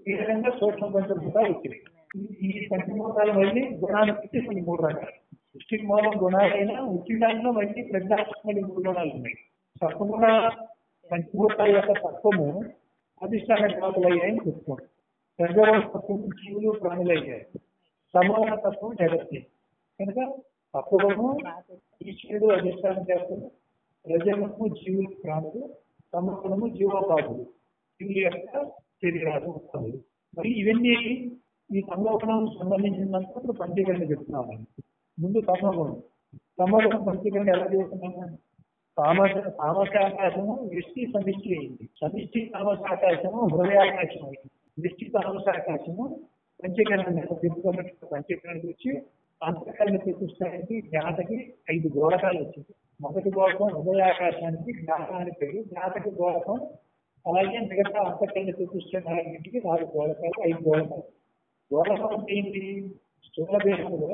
ఈ విధంగా సూక్ష్మ పంచభూతాలు వచ్చినాయి ఈ- ఈ పంచభూతాలు మళ్ళీ గుణాలు పెట్టి కొన్ని మూడు రకాలు సృష్టికి మూలం గుణాలైనా ఉచితాల్లో మళ్ళీ ప్రజ్ఞాత్మక మూడు గుణాలు ఉన్నాయి తప్పకుండా పంచభూతాల యొక్క తత్వము అధిష్టాన దేవతలయ్యాయని చెప్పుకోండి ప్రజల తత్వం జీవులు ప్రాణులయ్యాయి సమాన తత్వం జగత్తి కనుక తత్వము ఈశ్వరుడు అధిష్టాన దేవతలు ప్రజలకు జీవులు ప్రాణులు సమూహము జీవోపాధులు ఇవి యొక్క శరీరాలు ఉత్పత్తులు మరి ఇవన్నీ ఈ సమోహనం సంబంధించినంత పంచీకరణ చెప్తున్నాము ముందు సమోహనం సమోహనం పంచీకరణ ఎలా చేస్తున్నాము తామస తామసాకాశము వృష్టి సమిష్టి అయింది సమిష్టి తామసాకాశము హృదయాకాశం అయింది వృష్టి తామసాకాశము పంచీకరణ చెప్పుకున్నట్టు పంచీకరణ గురించి అంతకరణ చతుష్టానికి జ్ఞాతకి ఐదు గోళకాలు వచ్చింది మొదటి గోళకం హృదయాకాశానికి జ్ఞాత అని పేరు జ్ఞాతకి గోళకం అలాగే మిగతా అంతకరణ చతుష్టానికి నాలుగు గోళకాలు ఐదు గోళకాలు గోళకం అంటే ఏంటి స్థూల దేహంలో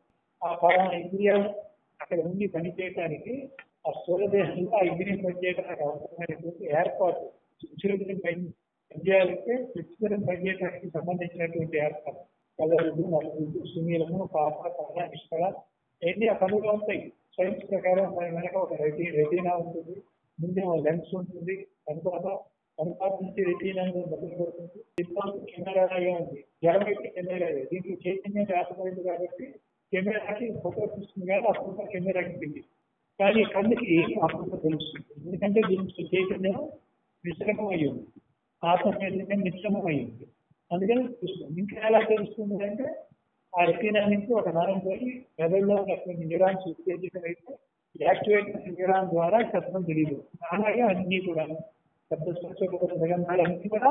ఆ పరమ ఇంద్రియాలు అక్కడ ఉండి పనిచేయడానికి ఆ స్థూల దేహంలో ఆ ఇంద్రియం పనిచేయడానికి అవసరమైనటువంటి ఏర్పాటు శిక్షుడిని పని పనిచేయాలంటే శిక్షుడిని పనిచేయడానికి సంబంధించినటువంటి ఏర్పాటు కలరుడు నలుగురు సునీలము పాప కళ నిష్కళ ఇవన్నీ ఆ పనులు ఉంటాయి సైన్స్ ప్రకారం మన వెనక ఒక రెటీ రెటీనా ఉంటుంది ముందే ఒక లెన్స్ ఉంటుంది తర్వాత అనుపాత నుంచి రెటీనా మొదలు పడుతుంది చిత్తం కెమెరాగా ఉంది జడమైతే కెమెరా లేదు. దీంట్లో చైతన్యం రాసమైంది కాబట్టి కెమెరాకి ఫోటో తీస్తుంది కానీ ఆ ఫోటో కెమెరాకి తెలియదు కానీ కన్నుకి ఆ ఫోటో తెలుస్తుంది ఎందుకంటే దీనికి చైతన్యం విశ్రమం అయి ఉంది ఆత్మ చైతన్యం మిశ్రమం అయి ఉంది అందుకని తెలుస్తుంది ఇంకా ఎలా తెలుస్తుంది అంటే ఆ రెటీనా నుంచి ఒక నరం పోయి మెదడులో ఉన్నటువంటి న్యూరాన్స్ ఉత్తేజితం అయితే యాక్టివేట్ న్యూరాన్ ద్వారా శబ్దం తెలియదు అలాగే అన్ని కూడా శబ్ద స్పర్శపూర్వక సగంధాలు అన్ని కూడా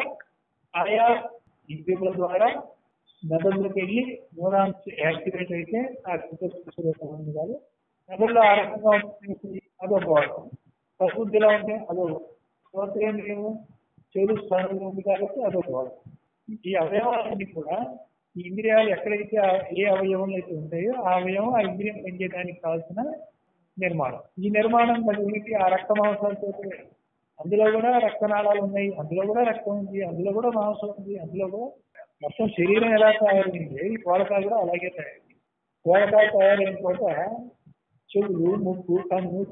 ఆయా ఇంద్రియముల ద్వారా మెదడులోకి వెళ్ళి న్యూరాన్స్ యాక్టివేట్ అయితే ఆ శబ్ద స్పర్శపూర్వక సగంధాలు మెదడులో ఆ రకంగా ఉంటుంది అదో గోడకం ప్రబుద్ధిలో ఉంటే అదో శ్రోత్రేంద్రియము చెడు స్థానంలో ఉంది కాబట్టి అదో గోడకం ఈ అవయవాలన్నీ కూడా ఈ ఇంద్రియాలు ఎక్కడైతే ఆ- ఏ అవయవంలో అయితే ఉంటాయో ఆ అవయవం ఆ ఇంద్రియం పనిచేయడానికి కావాల్సిన నిర్మాణం ఈ నిర్మాణం మరి ఉనికి ఆ రక్త మాంసాలతో అందులో కూడా రక్తనాళాలు ఉన్నాయి అందులో కూడా రక్తం ఉంది అందులో కూడా మాంసం ఉంది అందులో కూడా మొత్తం శరీరం ఎలా తయారైంది ఈ కోలకాలు కూడా అలాగే తయారైంది కోలకాలు తయారైన చోట చెవులు ముక్కు కన్ను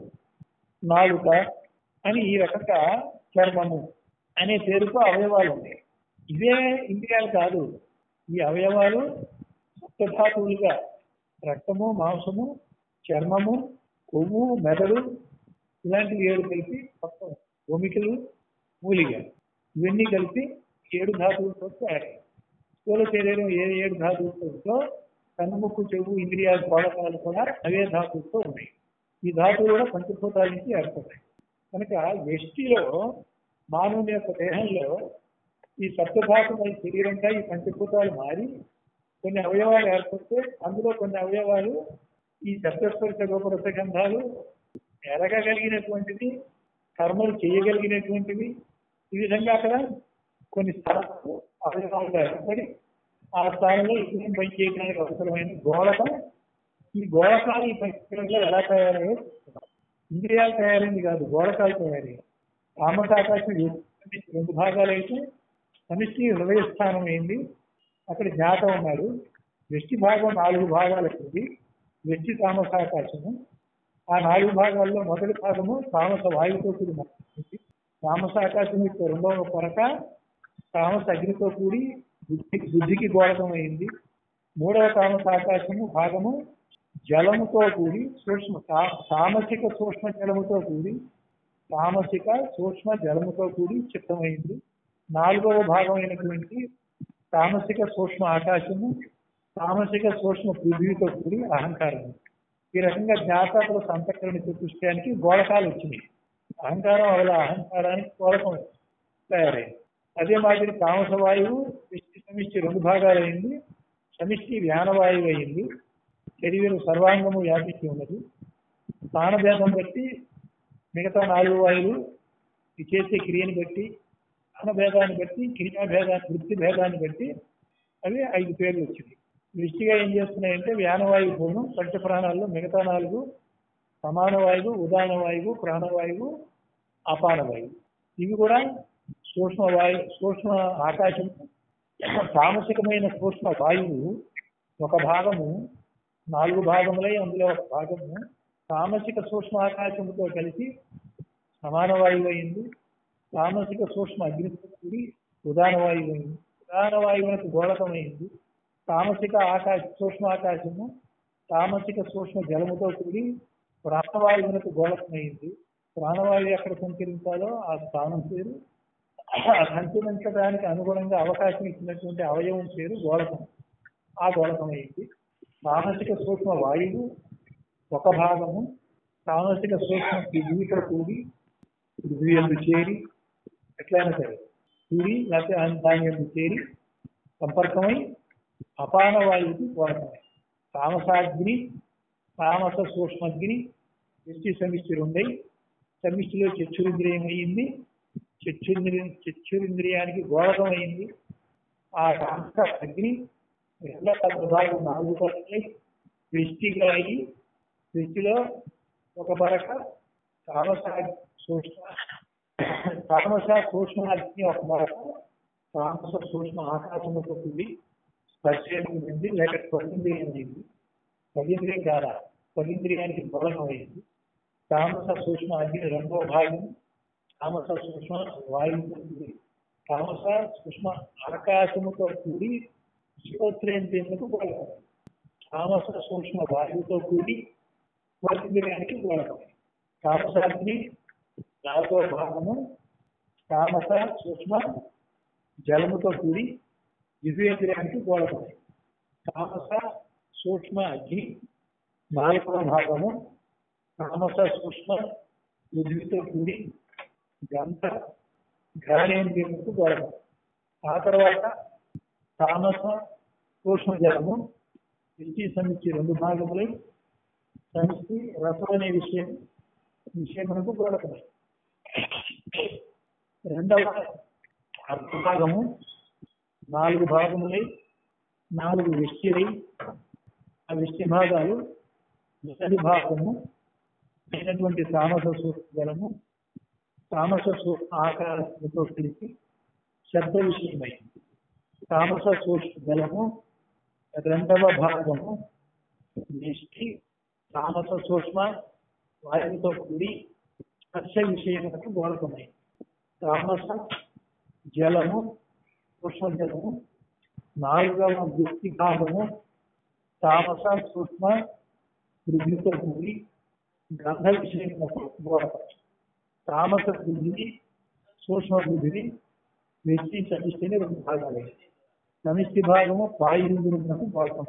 నాలుక అని ఈ రకంగా చర్మము అనే పేరుతో అవయవాలు ఉన్నాయి ఇవే ఇంద్రియాలు కాదు ఈ అవయవాలు సప్తధాతువులుగా రక్తము మాంసము చర్మము కొవ్వు మెదడు ఇలాంటివి ఏడు కలిపి మొత్తం భూమికలు మూలిక ఇవన్నీ కలిపి ఏడు ధాతువులతో తయారయ్యాయి స్థూల శరీరం ఏ ఏడు ధాతువులతో కన్నుముక్కు చెవు ఇంద్రియాల గోళకాలు కూడా అవే ధాతువులతో ఉన్నాయి ఈ ధాతువులు కూడా పంచభూతాల నుంచి ఏర్పడతాయి కనుక వ్యష్టిలో మానవుని యొక్క దేహంలో ఈ సప్తధాతుల శరీరంగా ఈ పంచభూతాలు మారి కొన్ని అవయవాలు ఏర్పడితే అందులో కొన్ని అవయవాలు ఈ శబ్దస్పర్శ రూపరస గంధాలు ఎరగగలిగినటువంటివి కర్మలు చేయగలిగినటువంటివి ఈ విధంగా అక్కడ కొన్ని స్థానాలు అవయవాలుగా ఏర్పడి ఆ స్థానంలో ఇంద్రియం పని చేయడానికి అవసరమైన గోళకం ఈ గోళకాలు ఈ పరిస్థితుల్లో ఎలా తయారయ్యో చూస్తున్నాం. ఇంద్రియాలు తయారైంది కాదు గోళకాలు తయారయ్యాయి ఆకాశం రెండు భాగాలు అయితే సమిష్టి హృదయ స్థానం అయింది అక్కడ జ్ఞాత ఉన్నాడు వ్యష్టి భాగం నాలుగు భాగాలు ఉంది వ్యష్టి తామసాకాశము ఆ నాలుగు భాగాల్లో మొదటి భాగము తామస వాయువుతో కూడి ఉంటుంది తామస ఆకాశం యొక్క రెండవ పొరక తామస అగ్నితో కూడి బుద్ధి బుద్ధికి గోళకం అయింది మూడవ తామస ఆకాశము భాగము జలముతో కూడి సూక్ష్మ తా- తామసిక సూక్ష్మ జలముతో కూడి తామసిక సూక్ష్మ జలముతో కూడి చిత్తమైంది నాలుగవ భాగమైనటువంటి తామసిక సూక్ష్మ ఆకాశము తామసిక సూక్ష్మ పృథ్వీతో కూడి అహంకారం ఈ రకంగా జ్ఞాపకుల సంతకరణ చూపించడానికి గోళకాలు వచ్చినాయి అహంకారం వల్ల అహంకారానికి గోళకం తయారైంది అదే మాదిరి తామస వాయువు విష్టి సమిష్టి రెండు భాగాలు అయింది సమిష్టి వ్యానవాయువు అయింది శరీరం సర్వాంగము వ్యాపించి ఉన్నది స్థానభేదం బట్టి మిగతా నాలుగు వాయువులు ఈ చేసే క్రియని బట్టి స్థానభేదాన్ని బట్టి క్రియాభేదాన్ని వృత్తి భేదాన్ని బట్టి అవి ఐదు పేర్లు వచ్చింది దృష్టిగా ఏం చేస్తున్నాయంటే వ్యానవాయువు పూర్ణం పంచప్రాణాల్లో మిగతా నాలుగు సమాన వాయువు ఉదాన వాయువు ప్రాణవాయువు అపాన వాయువు ఇవి కూడా సూక్ష్మ వాయు సూక్ష్మ ఆకాశం తామసికమైన సూక్ష్మ వాయువు ఒక భాగము నాలుగు భాగములై అందులో ఒక భాగము తామసిక సూక్ష్మ ఆకాశముతో కలిసి సమాన వాయువు అయింది తామసిక సూక్ష్మ అగ్నితో కూడి ఉదాన వాయువు అయింది ఉదాన వాయువునకు గోళకమైంది తామసిక ఆకాశ సూక్ష్మ ఆకాశము తామసిక సూక్ష్మ జలముతో కూడి ప్రాణవాయువునకు గోళకమైంది ప్రాణవాయువు ఎక్కడ సంచరించాలో ఆ స్థానం పేరు ఆ సంచరించడానికి అనుగుణంగా అవకాశం ఇచ్చినటువంటి అవయవం పేరు గోళకం ఆ గోళకం అయింది తామసిక సూక్ష్మ వాయువు ఒక భాగము తామసిక సూక్ష్మ పృథ్వీతో కూడి పృథ్వీ ఎందు చేరి ఎట్లయినా సరే కూడి లేకపోతే ఆయన దాని ఎందు చేరి సంపర్కమై అపాన వాయువుకి గోళకమై తామసాగ్ని తామస సూక్ష్మగ్ని దృష్టి సమిష్టి రెండై సమిష్టిలో చక్షురింద్రియం అయ్యింది చక్షురింద్రియం చక్షురింద్రియానికి గోళకం అయింది ఆ తామస అగ్ని రెండో పెద్ద భాగం నాలుగు పరకలై దృష్టిగా అయ్యి దృష్టిలో ఒక పరక తామస సూక్ష్మ తామస సూక్ష్మ అగ్ని ఒక పరక తామస సూక్ష్మ ఆకాశముతో కూడి స్పర్శించింది లేక స్పర్శింద్రియం అయింది స్పర్శింద్రియం కాదా స్పర్శింద్రియానికి బలం అయింది తామస సూక్ష్మ అగ్ని రెండో భాగం తామస సూక్ష్మ వాయువుతో కూడి తామస సూక్ష్మ ఆకాశముతో కూడి శ్రోత్రేంద్రియంకు గోళకం తామస సూక్ష్మ వాయువుతో కూడి స్పర్శింద్రియానికి గోళకం తామసాగ్ని నాలుగో భాగము తామస సూక్ష్మ జలముతో కూడి దివ్యేంద్రియానికి గోళకం తామస సూక్ష్మ అగ్ని నాలుగవ భాగము తామస సూక్ష్మ పృథ్వీతో కూడి గంట ఘానేంద్రియముకు గోళకం ఆ తర్వాత తామస సూక్ష్మ జలము దృష్టి సమితి రెండు భాగములై సమితి రసం అనే విషయం విషయమునకు గోళకమై రెండవ అర్ధభాగము నాలుగు భాగములై నాలుగు విష్టిలై ఆ విష్టి భాగాలు మొదటి భాగము అయినటువంటి తామస సూక్ష్మము తామస సూక్ష్మ ఆకారంతో కలిసి శబ్ద విషయమై తామస సూక్ష్మ జలము రెండవ భాగము నిష్టి తామస సూక్ష్మ వాయువుతో కూడి స్పర్శ విషయములకు గోళకమై తామస జలము సూక్ష్మ జలము నాలుగవ వృత్తి భాగము తామస సూక్ష్మ పృథ్వీతో కూడి గంధ విషయములకు గోళకం తామస పృథ్వీ సూక్ష్మ పృథ్వీ వ్యక్తి సమిష్టిని రెండు భాగాలు సమిష్టి భాగము వాయువులకు గోళకం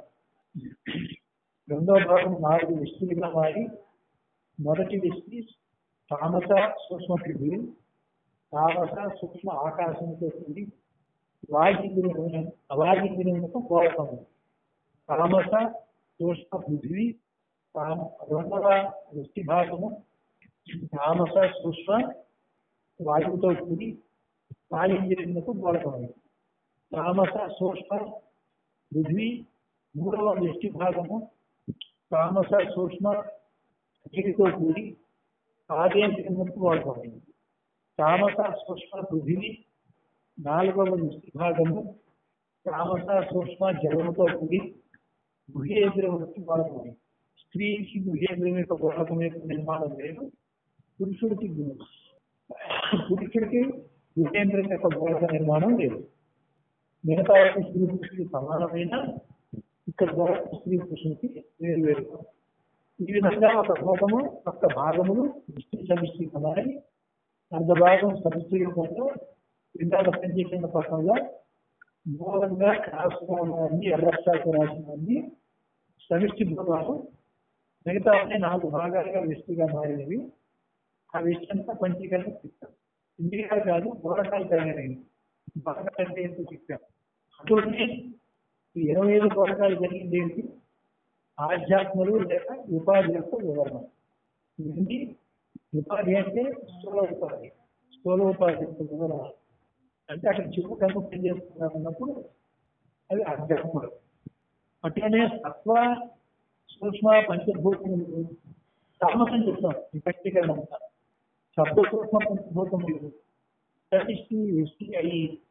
రెండో భాగం నాలుగు విష్టిలుగా మారి మొదటి విష్టి తామస సూక్ష్మ పృథ్వీ తామస సూక్ష్మ ఆకాశంతో కూడి వాయుంద్రియం అవాయుంద్రియములకు గోళకం తామస సూక్ష్మ పృథ్వీ తామ రెండవ వృష్టి భాగము తామస సూక్ష్మ వాయువుతో కూడి వాయుంద్రియములకు గోళకమైంది తామస సూక్ష్మ పృథ్వీ మూడవ వృష్టి భాగము తామస సూక్ష్మ అగ్నితో కూడి ఆదేశములకు గోళకమైంది తామస సూక్ష్మ పృథివీ నాలుగవ వృష్టి భాగము తామస సూక్ష్మ జలముతో కూడి గుహేంద్రియములకు గోళకమైంది స్త్రీకి గుహేంద్రియం యొక్క గోళకం యొక్క నిర్మాణం లేదు పురుషుడికి గు- పురుషుడికి గుహేంద్రియం యొక్క గోళక నిర్మాణం లేదు మిగతా వాటి స్త్రీ పురుషుడికి సమానమైన ఇక్కడ గోళక స్త్రీ పురుషుడికి వేరు వేరు ఈ విధంగా ఒక భూతము ఒక భాగములు దృష్టి సమిష్టి మారి అర్ధ భాగం సమిష్టి రూపంలో ఇందాక పనిచేసిన పక్కనగా మూలంగా రాసుకున్నవన్నీ ఎర్రక్షాలకు రాసినవన్నీ సమిష్టి భూతాలు మిగతా అన్ని నాలుగు భాగాలుగా విష్టిగా మారినవి ఆ విష్టి అంతా పంచీకరణ చిత్తం ఇంద్రియాలు కాదు గోడకాలు కలిగినవి బాగా అంటే ఏంటో చిత్తం అటువంటి ఈ ఇరవై ఐదు గోడకాలు జరిగింది ఏంటి ఆధ్యాత్మలు లేక ఉపాధి యొక్క వివరణ ఇది ఉపాధి అంటే స్థూల ఉపాధి స్థూల ఉపాధి యొక్క వివరణ అంటే అక్కడ చిప్పు కనుక పనిచేస్తున్నారు అన్నప్పుడు అవి అధ్యాత్మలు అట్లనే సత్వ సూక్ష్మ పంచభూతములు తామసం చెప్తాం ఈ పట్టికరణ అంతా సత్వ సూక్ష్మ పంచభూతములు సృష్టి వృష్టి అయి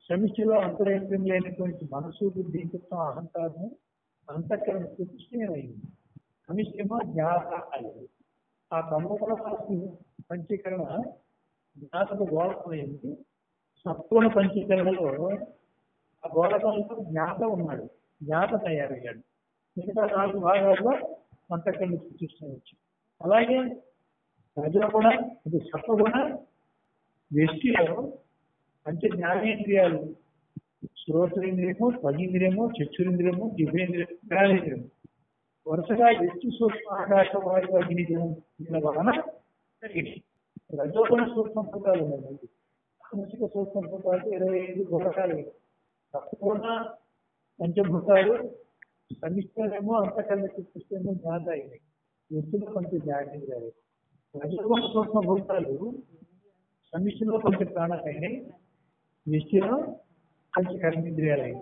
సమిష్టిలో అంతరేంద్రియం లేనటువంటి మనసు బుద్ధి చిత్తం అహంకారం అంతఃకరణ ప్రతిష్ఠమైంది సమిష్టిమో జ్ఞాత అయింది ఆ తమోగుణ పంచీకరణ జ్ఞాతక గోళకమైంది సత్వగుణ పంచీకరణలో ఆ గోళకంలో జ్ఞాత ఉన్నాడు జ్ఞాత తయారయ్యాడు మిగతా నాలుగు భాగాల్లో అంతఃకరణ ప్రతిష్ఠవచ్చు అలాగే రజగుణ ఇది సత్వగుణ వ్యష్టిలో పంచ జ్ఞానేంద్రియాలు శ్రోత్రేంద్రియము త్వగింద్రియము చక్షురింద్రియము జిహ్నేంద్రియం జ్ఞానేంద్రియము వరుసగా వ్యక్తి సూక్ష్మ ఆకాశ వాయు అగ్ని దీని వలన జరిగింది రజోగుణ సూక్ష్మ భూతాలు ఉన్నాయి మానసిక సూక్ష్మ భూతాలు ఇరవై ఐదు గుణకాలు తప్పకుండా పంచభూతాలు సమిష్టమేమో అంతకన్నా చూపిస్తేమో జ్ఞాత అయినాయి వ్యక్తులు కొంచెం జ్ఞానేంద్రియాలు రజోగుణ సూక్ష్మ భూతాలు సమిష్టిలో కొంచెం ప్రాణాలైనాయి వ్యక్తిలో కొంచెం కర్మేంద్రియాలైనాయి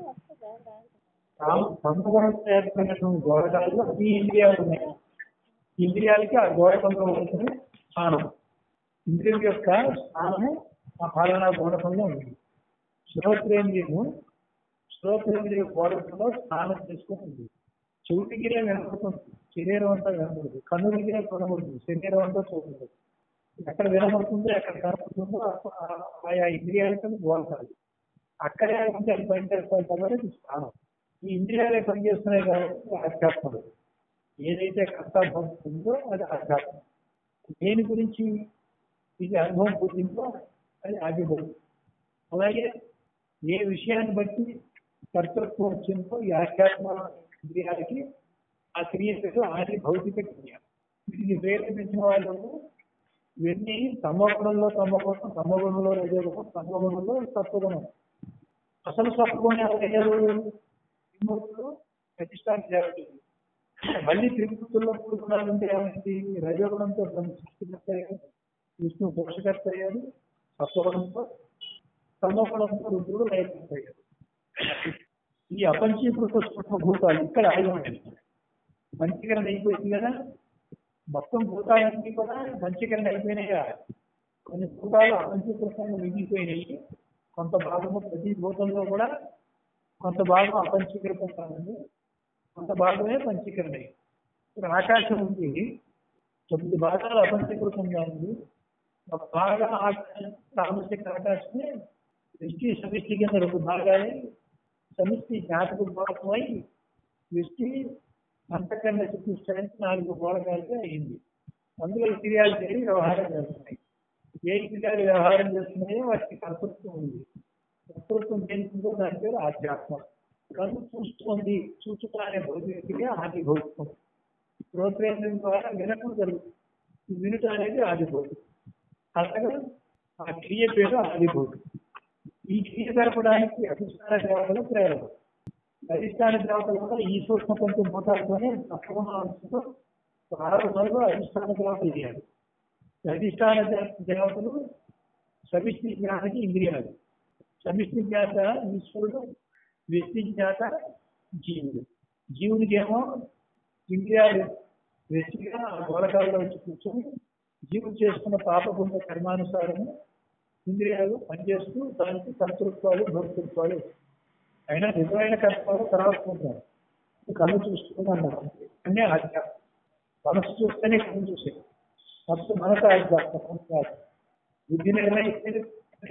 సంపూర్ణంగా ఏర్పడినటువంటి గోడకాలలో ఈ ఇంద్రియాలు ఉన్నాయి ఇంద్రియాలకి ఆ గోడకంలో ఉంటుంది స్థానం ఇంద్రియం యొక్క స్థానము ఆ పాలనా గోడకంలో ఉంది శ్రోత్రేంద్రియము శ్రోత్రేంద్రియ గోడకంలో స్నానం చేసుకుని ఉంది చెవిటిగిరే వినపడుతుంది శరీరం అంతా వినపడుతుంది కన్నుడిగిరే కనబడుతుంది శరీరం అంతా చూడదు ఎక్కడ వినపడుతుందో ఎక్కడ కనపడుతుందో ఆయా ఇంద్రియాలతో గోడకాలు అక్కడే ఉంటే అది పనిచేస్తాయి కాబట్టి స్థానం ఈ ఇంద్రియాలే పనిచేస్తున్నాయి కాబట్టి ఆధ్యాత్మలు ఏదైతే కర్తాభం ఉందో అది ఆధ్యాత్మం దేని గురించి ఇది అనుభవం పుట్టిందో అది ఆదిభవం అలాగే ఏ విషయాన్ని బట్టి కర్తృత్వం వచ్చిందో ఈ ఆధ్యాత్మ ఇంద్రియాలకి ఆ క్రియ పేరు ఆది భౌతిక క్రియ వీటిని ప్రేరేపించిన వాళ్ళు ఇవన్నీ తమగుణంలో తమగుణం తమగుణంలో రజోగుణం తమగుణంలో సత్వగుణం అసలు సత్వగుణం ఎవరు విముక్తులు ప్రతిష్టానికి జరుగుతుంది మళ్ళీ త్రిమూర్తుల్లో మూడు గుణాలు ఉంటే ఏమైంది రజోగుణంతో బ్రహ్మ సృష్టికర్త అయ్యాడు విష్ణు పోషకర్త అయ్యాడు సత్వగుణంతో తమోగుణంతో రుద్రుడు లయకర్త అయ్యాడు ఈ అపంచీకృత సూక్ష్మ భూతాలు ఇక్కడ ఆగిపోయింది పంచీకరణ అయిపోయింది కదా మొత్తం భూతాలన్నీ కూడా పంచీకరణ అయిపోయినాయా కొన్ని భూతాలు అపంచీకృతంగా మిగిలిపోయినాయి కొంత భాగము ప్రతి భూతంలో కూడా కొంత భాగం అపంచీకృతం కాదండి కొంత భాగమే పంచీకరణ ఇక్కడ ఆకాశం ఉంది తొమ్మిది భాగాలు అపంచీకృతంగా ఉంది ఒక భాగం ఆకాశం సామర్థ్య ఆకాశమే దృష్టి సమిష్టి కింద రెండు భాగాలే సమిష్టి జ్ఞాతకు గోళకమై దృష్టి అంతకన్నా చూపించడానికి నాలుగు గోళకాలుగా అయింది అందులో ఇంద్రియాలు చేరి వ్యవహారం చేస్తున్నాయి ఏ ఇంద్రియాలు వ్యవహారం చేస్తున్నాయో వాటికి కర్తృత్వం ఉంది కర్తృత్వం దేనికిందో దాని పేరు ఆధ్యాత్మం కన్ను చూస్తుంది చూచుట అనే భౌతికతిగా ఆది భౌతికం శ్రోత్రేంద్రం ద్వారా వినటం జరుగుతుంది వినుట అనేది ఆది భౌతికం అలాగే ఆ క్రియ పేరు ఆది భౌతికం ఈ క్రియ జరపడానికి అధిష్టాన దేవతలు ప్రేరణ అధిష్టాన దేవతలు కూడా ఈ సూక్ష్మ కొంచెం భూతాలతోనే తప్పకుండా అంశంతో ప్రారంభంలో అధిష్టాన దేవతలు చేయాలి అధిష్టాన దేవతలు సమిష్టి జ్ఞానానికి ఇంద్రియాలు సమిష్టి జ్ఞాత ఈశ్వరుడు వ్యక్తి జ్ఞాత జీవుడు జీవునికి ఏమో ఇంద్రియాలు వ్యక్తిగా గోళకాల్లో వచ్చి కూర్చొని జీవుడు చేసుకున్న పాపపుణ్య కర్మానుసారము ఇంద్రియాలు పనిచేస్తూ దానికి కర్తృత్వాలు భర్తృత్వాలు అయినా నిజమైన కర్తవ్యాలు తర్వాత ఉంటారు కళ్ళు చూసుకున్నాను అన్నీ ఆధ్యాత్మం మనసు చూస్తేనే కళ్ళు చూసే ఫస్ట్ మనసు ఆధ్యాత్మం కాదు బుద్ధి నిర్ణయిస్తే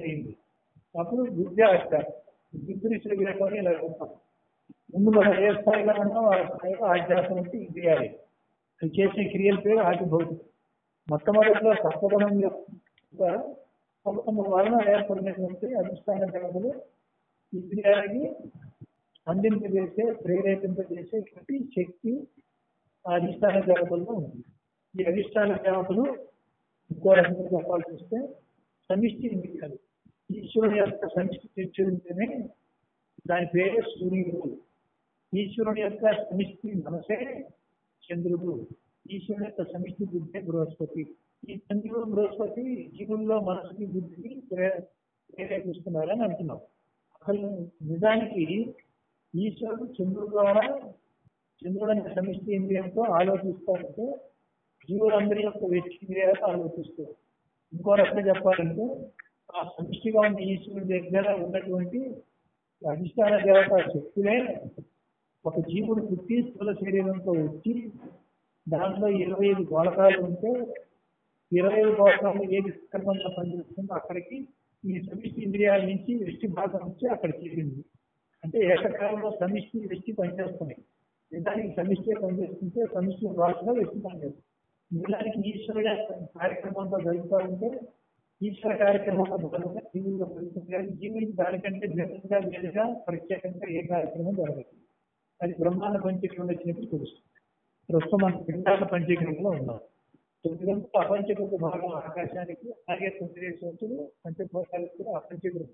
అప్పుడు బుద్ధి ఆధ్యాత్మం బుద్ధిని శ్రీగ్రహం ఇలా ఉంటాం ముందు మనం ఏ స్థాయిలో ఉన్నాం ఆ స్థాయిలో ఆధ్యాత్మం అంటే ఇంద్రియాలి అది చేసే క్రియల పేరు ఆది భౌతికం మొట్టమొదటిలో సత్వగుణం యొక్క సత్వగుణం వలన ఏర్పడినటువంటి అధిష్టాన దేవతలు ఇంద్రియాలకి అందింపజేసే ప్రేరేపింపజేసే ప్రతి శక్తి ఆ అధిష్టాన దేవతల్లో ఉంది ఈ అధిష్టాన దేవతలు ఇంకో రకంగా చెప్పాల్సి వస్తే సమిష్టి ఇంద్రియాలు ఈశ్వరుని యొక్క సమిష్టి తెచ్చుంటేనే దాని పేరే సూర్యుడు ఈశ్వరుని యొక్క సమిష్టి మనసే చంద్రుడు ఈశ్వరుని యొక్క సమిష్టి బుద్ధి బృహస్పతి ఈ చంద్రుడు బృహస్పతి జీవుల్లో మనసుకి బుద్ధికి ప్రేరేపిస్తున్నారని అంటున్నాం అసలు నిజానికి ఈశ్వరుడు చంద్రుడు ద్వారా చంద్రుడు అనే సమిష్టి ఇంద్రియంతో ఆలోచిస్తారంటే జీవులందరి యొక్క వ్యక్తి ఇంద్రియాలతో ఆలోచిస్తారు ఇంకో రకంగా చెప్పాలంటే ఆ సమిష్టిగా ఉన్న ఈశ్వరుడి దగ్గర ఉన్నటువంటి అధిష్టాన దేవత శక్తులే ఒక జీవుడు పుట్టి స్థూల శరీరంతో వచ్చి దాంట్లో ఇరవై ఐదు గోళకాలు ఉంటే ఇరవై ఐదు గోళకాలు ఏది సక్రమంగా పనిచేస్తుందో అక్కడికి ఈ సమిష్టి ఇంద్రియాల నుంచి వ్యక్తి భాగం నుంచి అక్కడ చేరింది అంటే ఏకకాలంలో సమిష్టి వ్యక్తి పనిచేస్తున్నాయి నిజానికి సమిష్టి పనిచేస్తుంటే సమిష్టి భాషలో వ్యక్తి పనిచేస్తుంది నిజానికి ఈశ్వరుడు కార్యక్రమంతో జరుగుతూ ఉంటే ఈశ్వర కార్యక్రమంలో భాగంగా జీవులుగా జరుగుతుంది కానీ జీవులకి దానికంటే భిన్నంగా వేరుగా ప్రత్యేకంగా ఏ కార్యక్రమం జరగదు అది బ్రహ్మాండ పంచక్రమం వచ్చినప్పుడు తెలుస్తుంది ప్రస్తుతం మనం పిండాల పంచక్రమంలో ఉన్నాం తొమ్మిదంతా అపంచకృత భాగం ఆకాశానికి అలాగే తొమ్మిది సంవత్సరాలు పంచభూతాలకు కూడా అపంచకృతం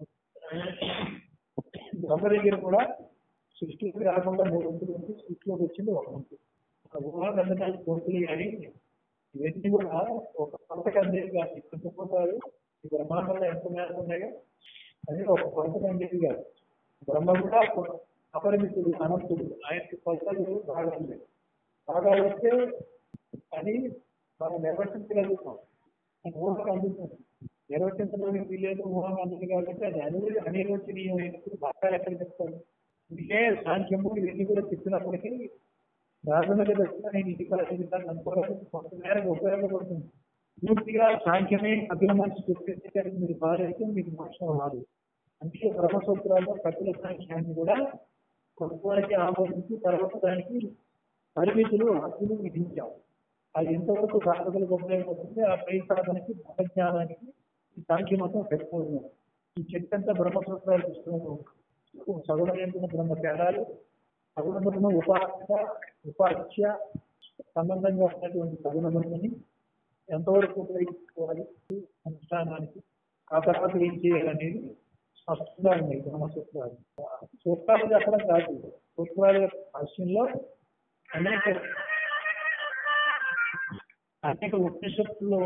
బ్రహ్మ దగ్గర కూడా సృష్టికి రాకుండా మూడు వంతులు ఉంది సృష్టిలోకి వచ్చింది ఒక వంతు ఆ ఊహకు అందడానికి వంతులు కానీ ఇవన్నీ కూడా ఒక కొలతకు అందేది కాదు పంచభూతాలు ఈ బ్రహ్మాండంలో ఎంత మేరకు ఉన్నాయో అది ఒక కొలతకు అందేది కాదు బ్రహ్మ కూడా ఒక అపరిమితుడు అనంతుడు ఆయనకి కొలతలు భాగాలు లేవు భాగాలు వస్తే అది మనం నిర్వర్తించగలుగుతాం అది ఊహకు అందుతుంది నిర్వర్తించడానికి వీలేదు ఊహకు అందుతుంది కాబట్టి అది అనుభూతి అనిర్వచనీయమైనప్పుడు భాగాలు ఎక్కడ చెప్తారు ఇదే సాంఖ్యము ఇవన్నీ కూడా చెప్పినప్పటికీ ప్రాథమిక దశలో నేను ఇది కలిగిందాన్ని అనుకోవడానికి కొంత మేరకు ఉపయోగపడుతుంది పూర్తిగా సాంఖ్యమే అభిమానించి చెప్పేస్తే మీరు బాధైతే మీకు మోక్షం రాదు అందుకే బ్రహ్మసూత్రాల్లో కపిల సాంఖ్యాన్ని కూడా కొంతవరకు ఆమోదించి తర్వాత దానికి పరిమితులు హక్కులు విధించాం అది ఎంతవరకు సాధకులకు ఉపయోగపడుతుంది ఆ పై సాధనకి బ్రహ్మజ్ఞానానికి ఈ సాంఖ్య మొత్తం సరిపోతుంది ఈ చెట్టంతా బ్రహ్మసూత్రాలు పుస్తకంలో సగుణ బ్రహ్మ తేడాలు సగుణ బ్రహ్మ ఉపాస ఉపాస్య సంబంధంగా ఉన్నటువంటి సగుణ బ్రహ్మని ఎంతవరకు ఉపయోగించుకోవాలి అనుష్ఠానానికి ఆ తర్వాత ఏం చేయాలనేది స్పష్టంగా ఉన్నాయి బ్రహ్మసూత్రాలు సూత్రాలు చెప్పడం కాదు సూత్రాల యొక్క భాష్యంలో అనేక అనేక ఉపనిషత్తుల్లో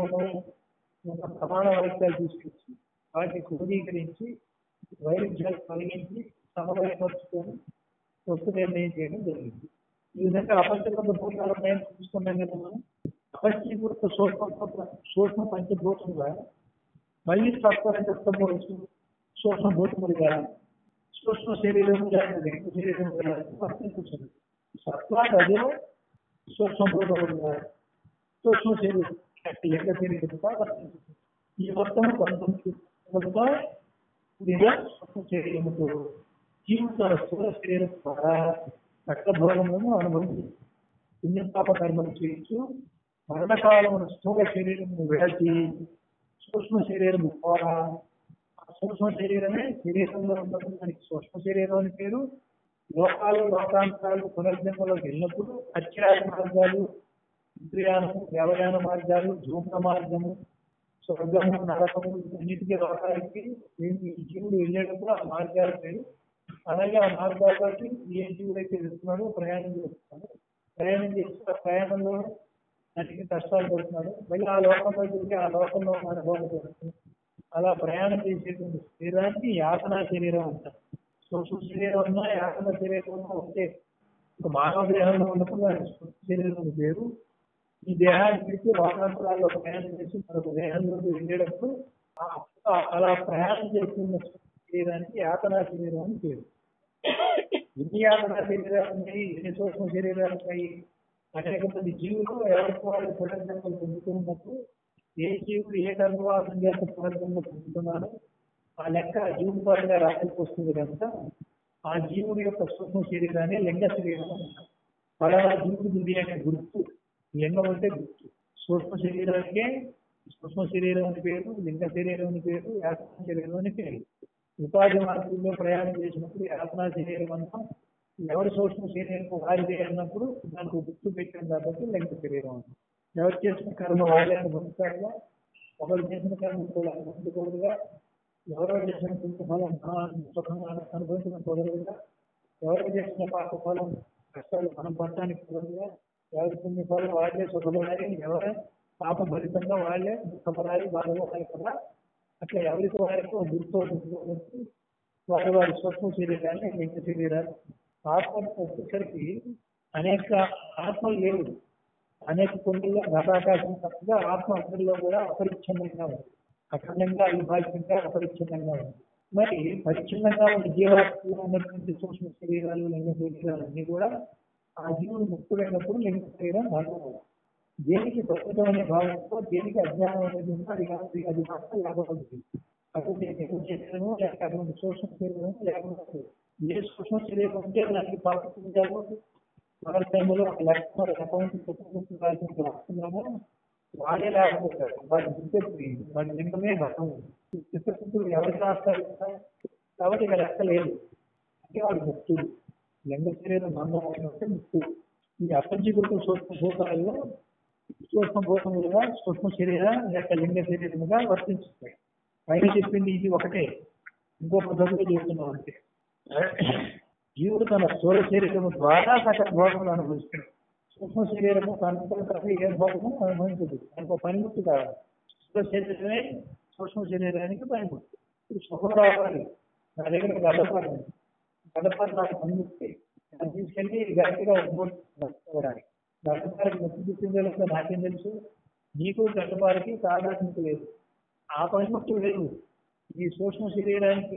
ఒక ప్రమాణ వాక్యాలు తీసుకొచ్చి వాటిని క్రోధీకరించి వైరుధ్యాలు తొలగించి సమన్వయపరుచుకొని వస్తు నిర్ణయం చేయడం జరిగింది ఈ విధంగా అపంచకృత భూతాల పైన చూసుకున్నాం కదా మనం అపంచీకృత సూక్ష్మ సూక్ష్మ పంచభూతముగా మళ్ళీ సత్వరంగము సూక్ష్మ భూతములుగా సూక్ష్మ శరీరముగా రెండు శరీరముగా వర్తించుతుంది సత్వాన్ని అదే సూక్ష్మ భూతములుగా సూక్ష్మ శరీరం లింగ శరీరముగా వర్తించుతుంది ఈ మొత్తం కొంత ఇదిగా సూక్ష్మ శరీరముతో జీవిత స్థూల శరీరం ద్వారా సకల భోగములను అనుభవించి పుణ్యపాప కర్మలు చేయొచ్చు మరణకాలమున స్థూల శరీరము విడచి సూక్ష్మ శరీరము ద్వారా ఆ సూక్ష్మ శరీరమే శరీరంలో ఉన్నప్పుడు దానికి సూక్ష్మ శరీరం అని పేరు లోకాలు లోకాంతరాలు పునర్జన్మలో వెళ్ళినప్పుడు అత్యాయ మార్గాలు ఇంద్రియానము వ్యవయాన మార్గాలు జూమ్న మార్గము స్వర్గము నరకము అన్నిటికీ లోకాలకి ఈ జీవుడు వెళ్ళేటప్పుడు ఆ మార్గాల పేరు అలాగే ఆ మార్గాలకి ఏ జీవుడు అయితే వెళ్తున్నాడో ప్రయాణం చేస్తున్నాడు ప్రయాణం చేసి ఆ ప్రయాణంలో అన్నిటికీ కష్టాలు పడుతున్నాడు మళ్ళీ ఆ లోకంలో తిరిగి ఆ లోకంలో ఉన్న అనుభవం పడుతుంది అలా ప్రయాణం చేసేటువంటి శరీరానికి యాతనా శరీరం అంటారు సూక్ష్మ శరీరం ఉన్నా యాతన శరీరం ఉన్నా ఒకటే ఒక మానవ దేహంలో ఉన్నప్పుడు దాని సూక్ష్మ శరీరం పేరు ఈ దేహాన్ని విడిచి లోకాంతరాల్లో ప్రయాణం చేసి మరొక దేహంలోకి వెళ్ళేటప్పుడు ఆ- అలా ప్రయాణం చేస్తున్న శరీరానికి యాతనా శరీరం అని పేరు ఎన్ని యాతనా శరీరాలు ఉన్నాయి ఎన్ని సూక్ష్మ శరీరాలు ఉన్నాయి అనేక మంది జీవులు ఎవరికి వాళ్ళు పునర్జన్మలు పొందుతున్నప్పుడు ఏ జీవుడు ఏ కర్మవాసం చేస్తే పునర్జన్మ పొందుతున్నాడో ఆ లెక్క జీవుడు పరంగా రాశికి వస్తుంది కనుక ఆ జీవుడి యొక్క సూక్ష్మ శరీరాన్ని లింగ శరీరం అంటారు పలానా జీవుడు ఉంది అనే గుర్తు లింగం అంటే గుర్తు సూక్ష్మ శరీరానికే సూక్ష్మ శరీరం అని పేరు లింగ శరీరం అని పేరు యాత్నా శరీరం అని పేరు ఉపాధి మార్గంలో ప్రయాణం చేసినప్పుడు యాత్నా శరీరం అంటాం ఎవరి సూక్ష్మ శరీరం వారిదే అన్నప్పుడు దానికి గుర్తు పెట్టాం కాబట్టి లింగ శరీరం అంటాం ఎవరు చేసిన కర్మ వాళ్ళే అనుభవిస్తారుగా ఒకరు చేసిన కర్మ కూడా అనుభవించకూడదుగా ఎవరో చేసిన పుణ్య ఫలం మనం సుఖంగా అనుభవించడం కుదరదుగా ఎవరు చేసిన పాప ఫలం కష్టాలు మనం పడటానికి కుదరదుగా ఎవరి పుణ్య ఫలం వాళ్ళే సుఖపడాలి ఎవరు పాప ఫలితంగా వాళ్ళే దుఃఖపడాలి బాధపడాలి కదా అట్లా ఎవరికి వారికి ఒక గుర్తు ఉంటుంది. వారి వారి సూక్ష్మ శరీరాన్ని లింగ శరీరాలు ఆత్మ వచ్చేసరికి అనేక ఆత్మలు లేవు అనేక కొన్ని ఘటాకాశం తప్పగా ఆత్మ అందరిలో కూడా అపరిచ్ఛన్నంగా ఉంది అఖండంగా అవిభాజ్యంగా అపరిచ్ఛిన్నంగా ఉంది మరి పరిచ్ఛిన్నంగా ఉన్న జీవాత్మలో ఉన్నటువంటి సూక్ష్మ శరీరాలు లింగ శరీరాలు అన్ని కూడా ఆ జీవుడు ముక్తుడైనప్పుడు లింగ శరీరం భాగం దేనికి ప్రకృతం అనే భావంతో దేనికి అజ్ఞానం అనేది ఉందో అది కాదు అది మాత్రం లేకపోతుంది అటువంటి లింగ శరీరము లేక అటువంటి సూక్ష్మ శరీరము లేకపోతుంది ఏ సూక్ష్మ శరీరం ఉంటే దానికి పాల్గొంటాము మన టైంలో ఒక లక్ష అకౌంట్ పెట్టుకుంటున్నాము రాస్తున్నాము వాడే లేకపోతారు వాడి చిత్తశుద్ధి వాడి లింగమే భయం చిత్తశుద్ధులు ఎవరికి రాస్తారు కాబట్టి ఇక్కడ లెక్క లేదు అంటే వాడు ముక్తుడు లింగ శరీరం బంధం అయినట్టు ముక్తుడు ఈ అపంచీకృత సూక్ష్మ భూతాలలో సూక్ష్మ భూతములుగా సూక్ష్మ శరీర లేక లింగ శరీరముగా వర్తించుతాయి పైన చెప్పింది ఇది ఒకటే ఇంకో పద్ధతిలో చెప్తున్నాం అంటే జీవుడు తన స్థూల శరీరము ద్వారా సకల భోగములు అనుభవిస్తున్నాడు సూక్ష్మ శరీరము తనతో కలిసి ఏ భోగము అనుభవించదు దానికి పనిముట్టు కావాలి స్థూల శరీరమే సూక్ష్మ శరీరానికి పనిముట్టు ఇప్పుడు సుఖం రావాలి నా దగ్గర గడపాలి గడపాలి నాకు పనిముట్టి అది తీసుకెళ్ళి గట్టిగా ఉపయోగించుకోవడానికి గడ్డపారికి ముక్తి చూసిందో లేదో నాకేం తెలుసు నీకు గడ్డపారికి సాధారణత లేదు ఆ పనిముట్టు లేదు ఈ సూక్ష్మ శరీరానికి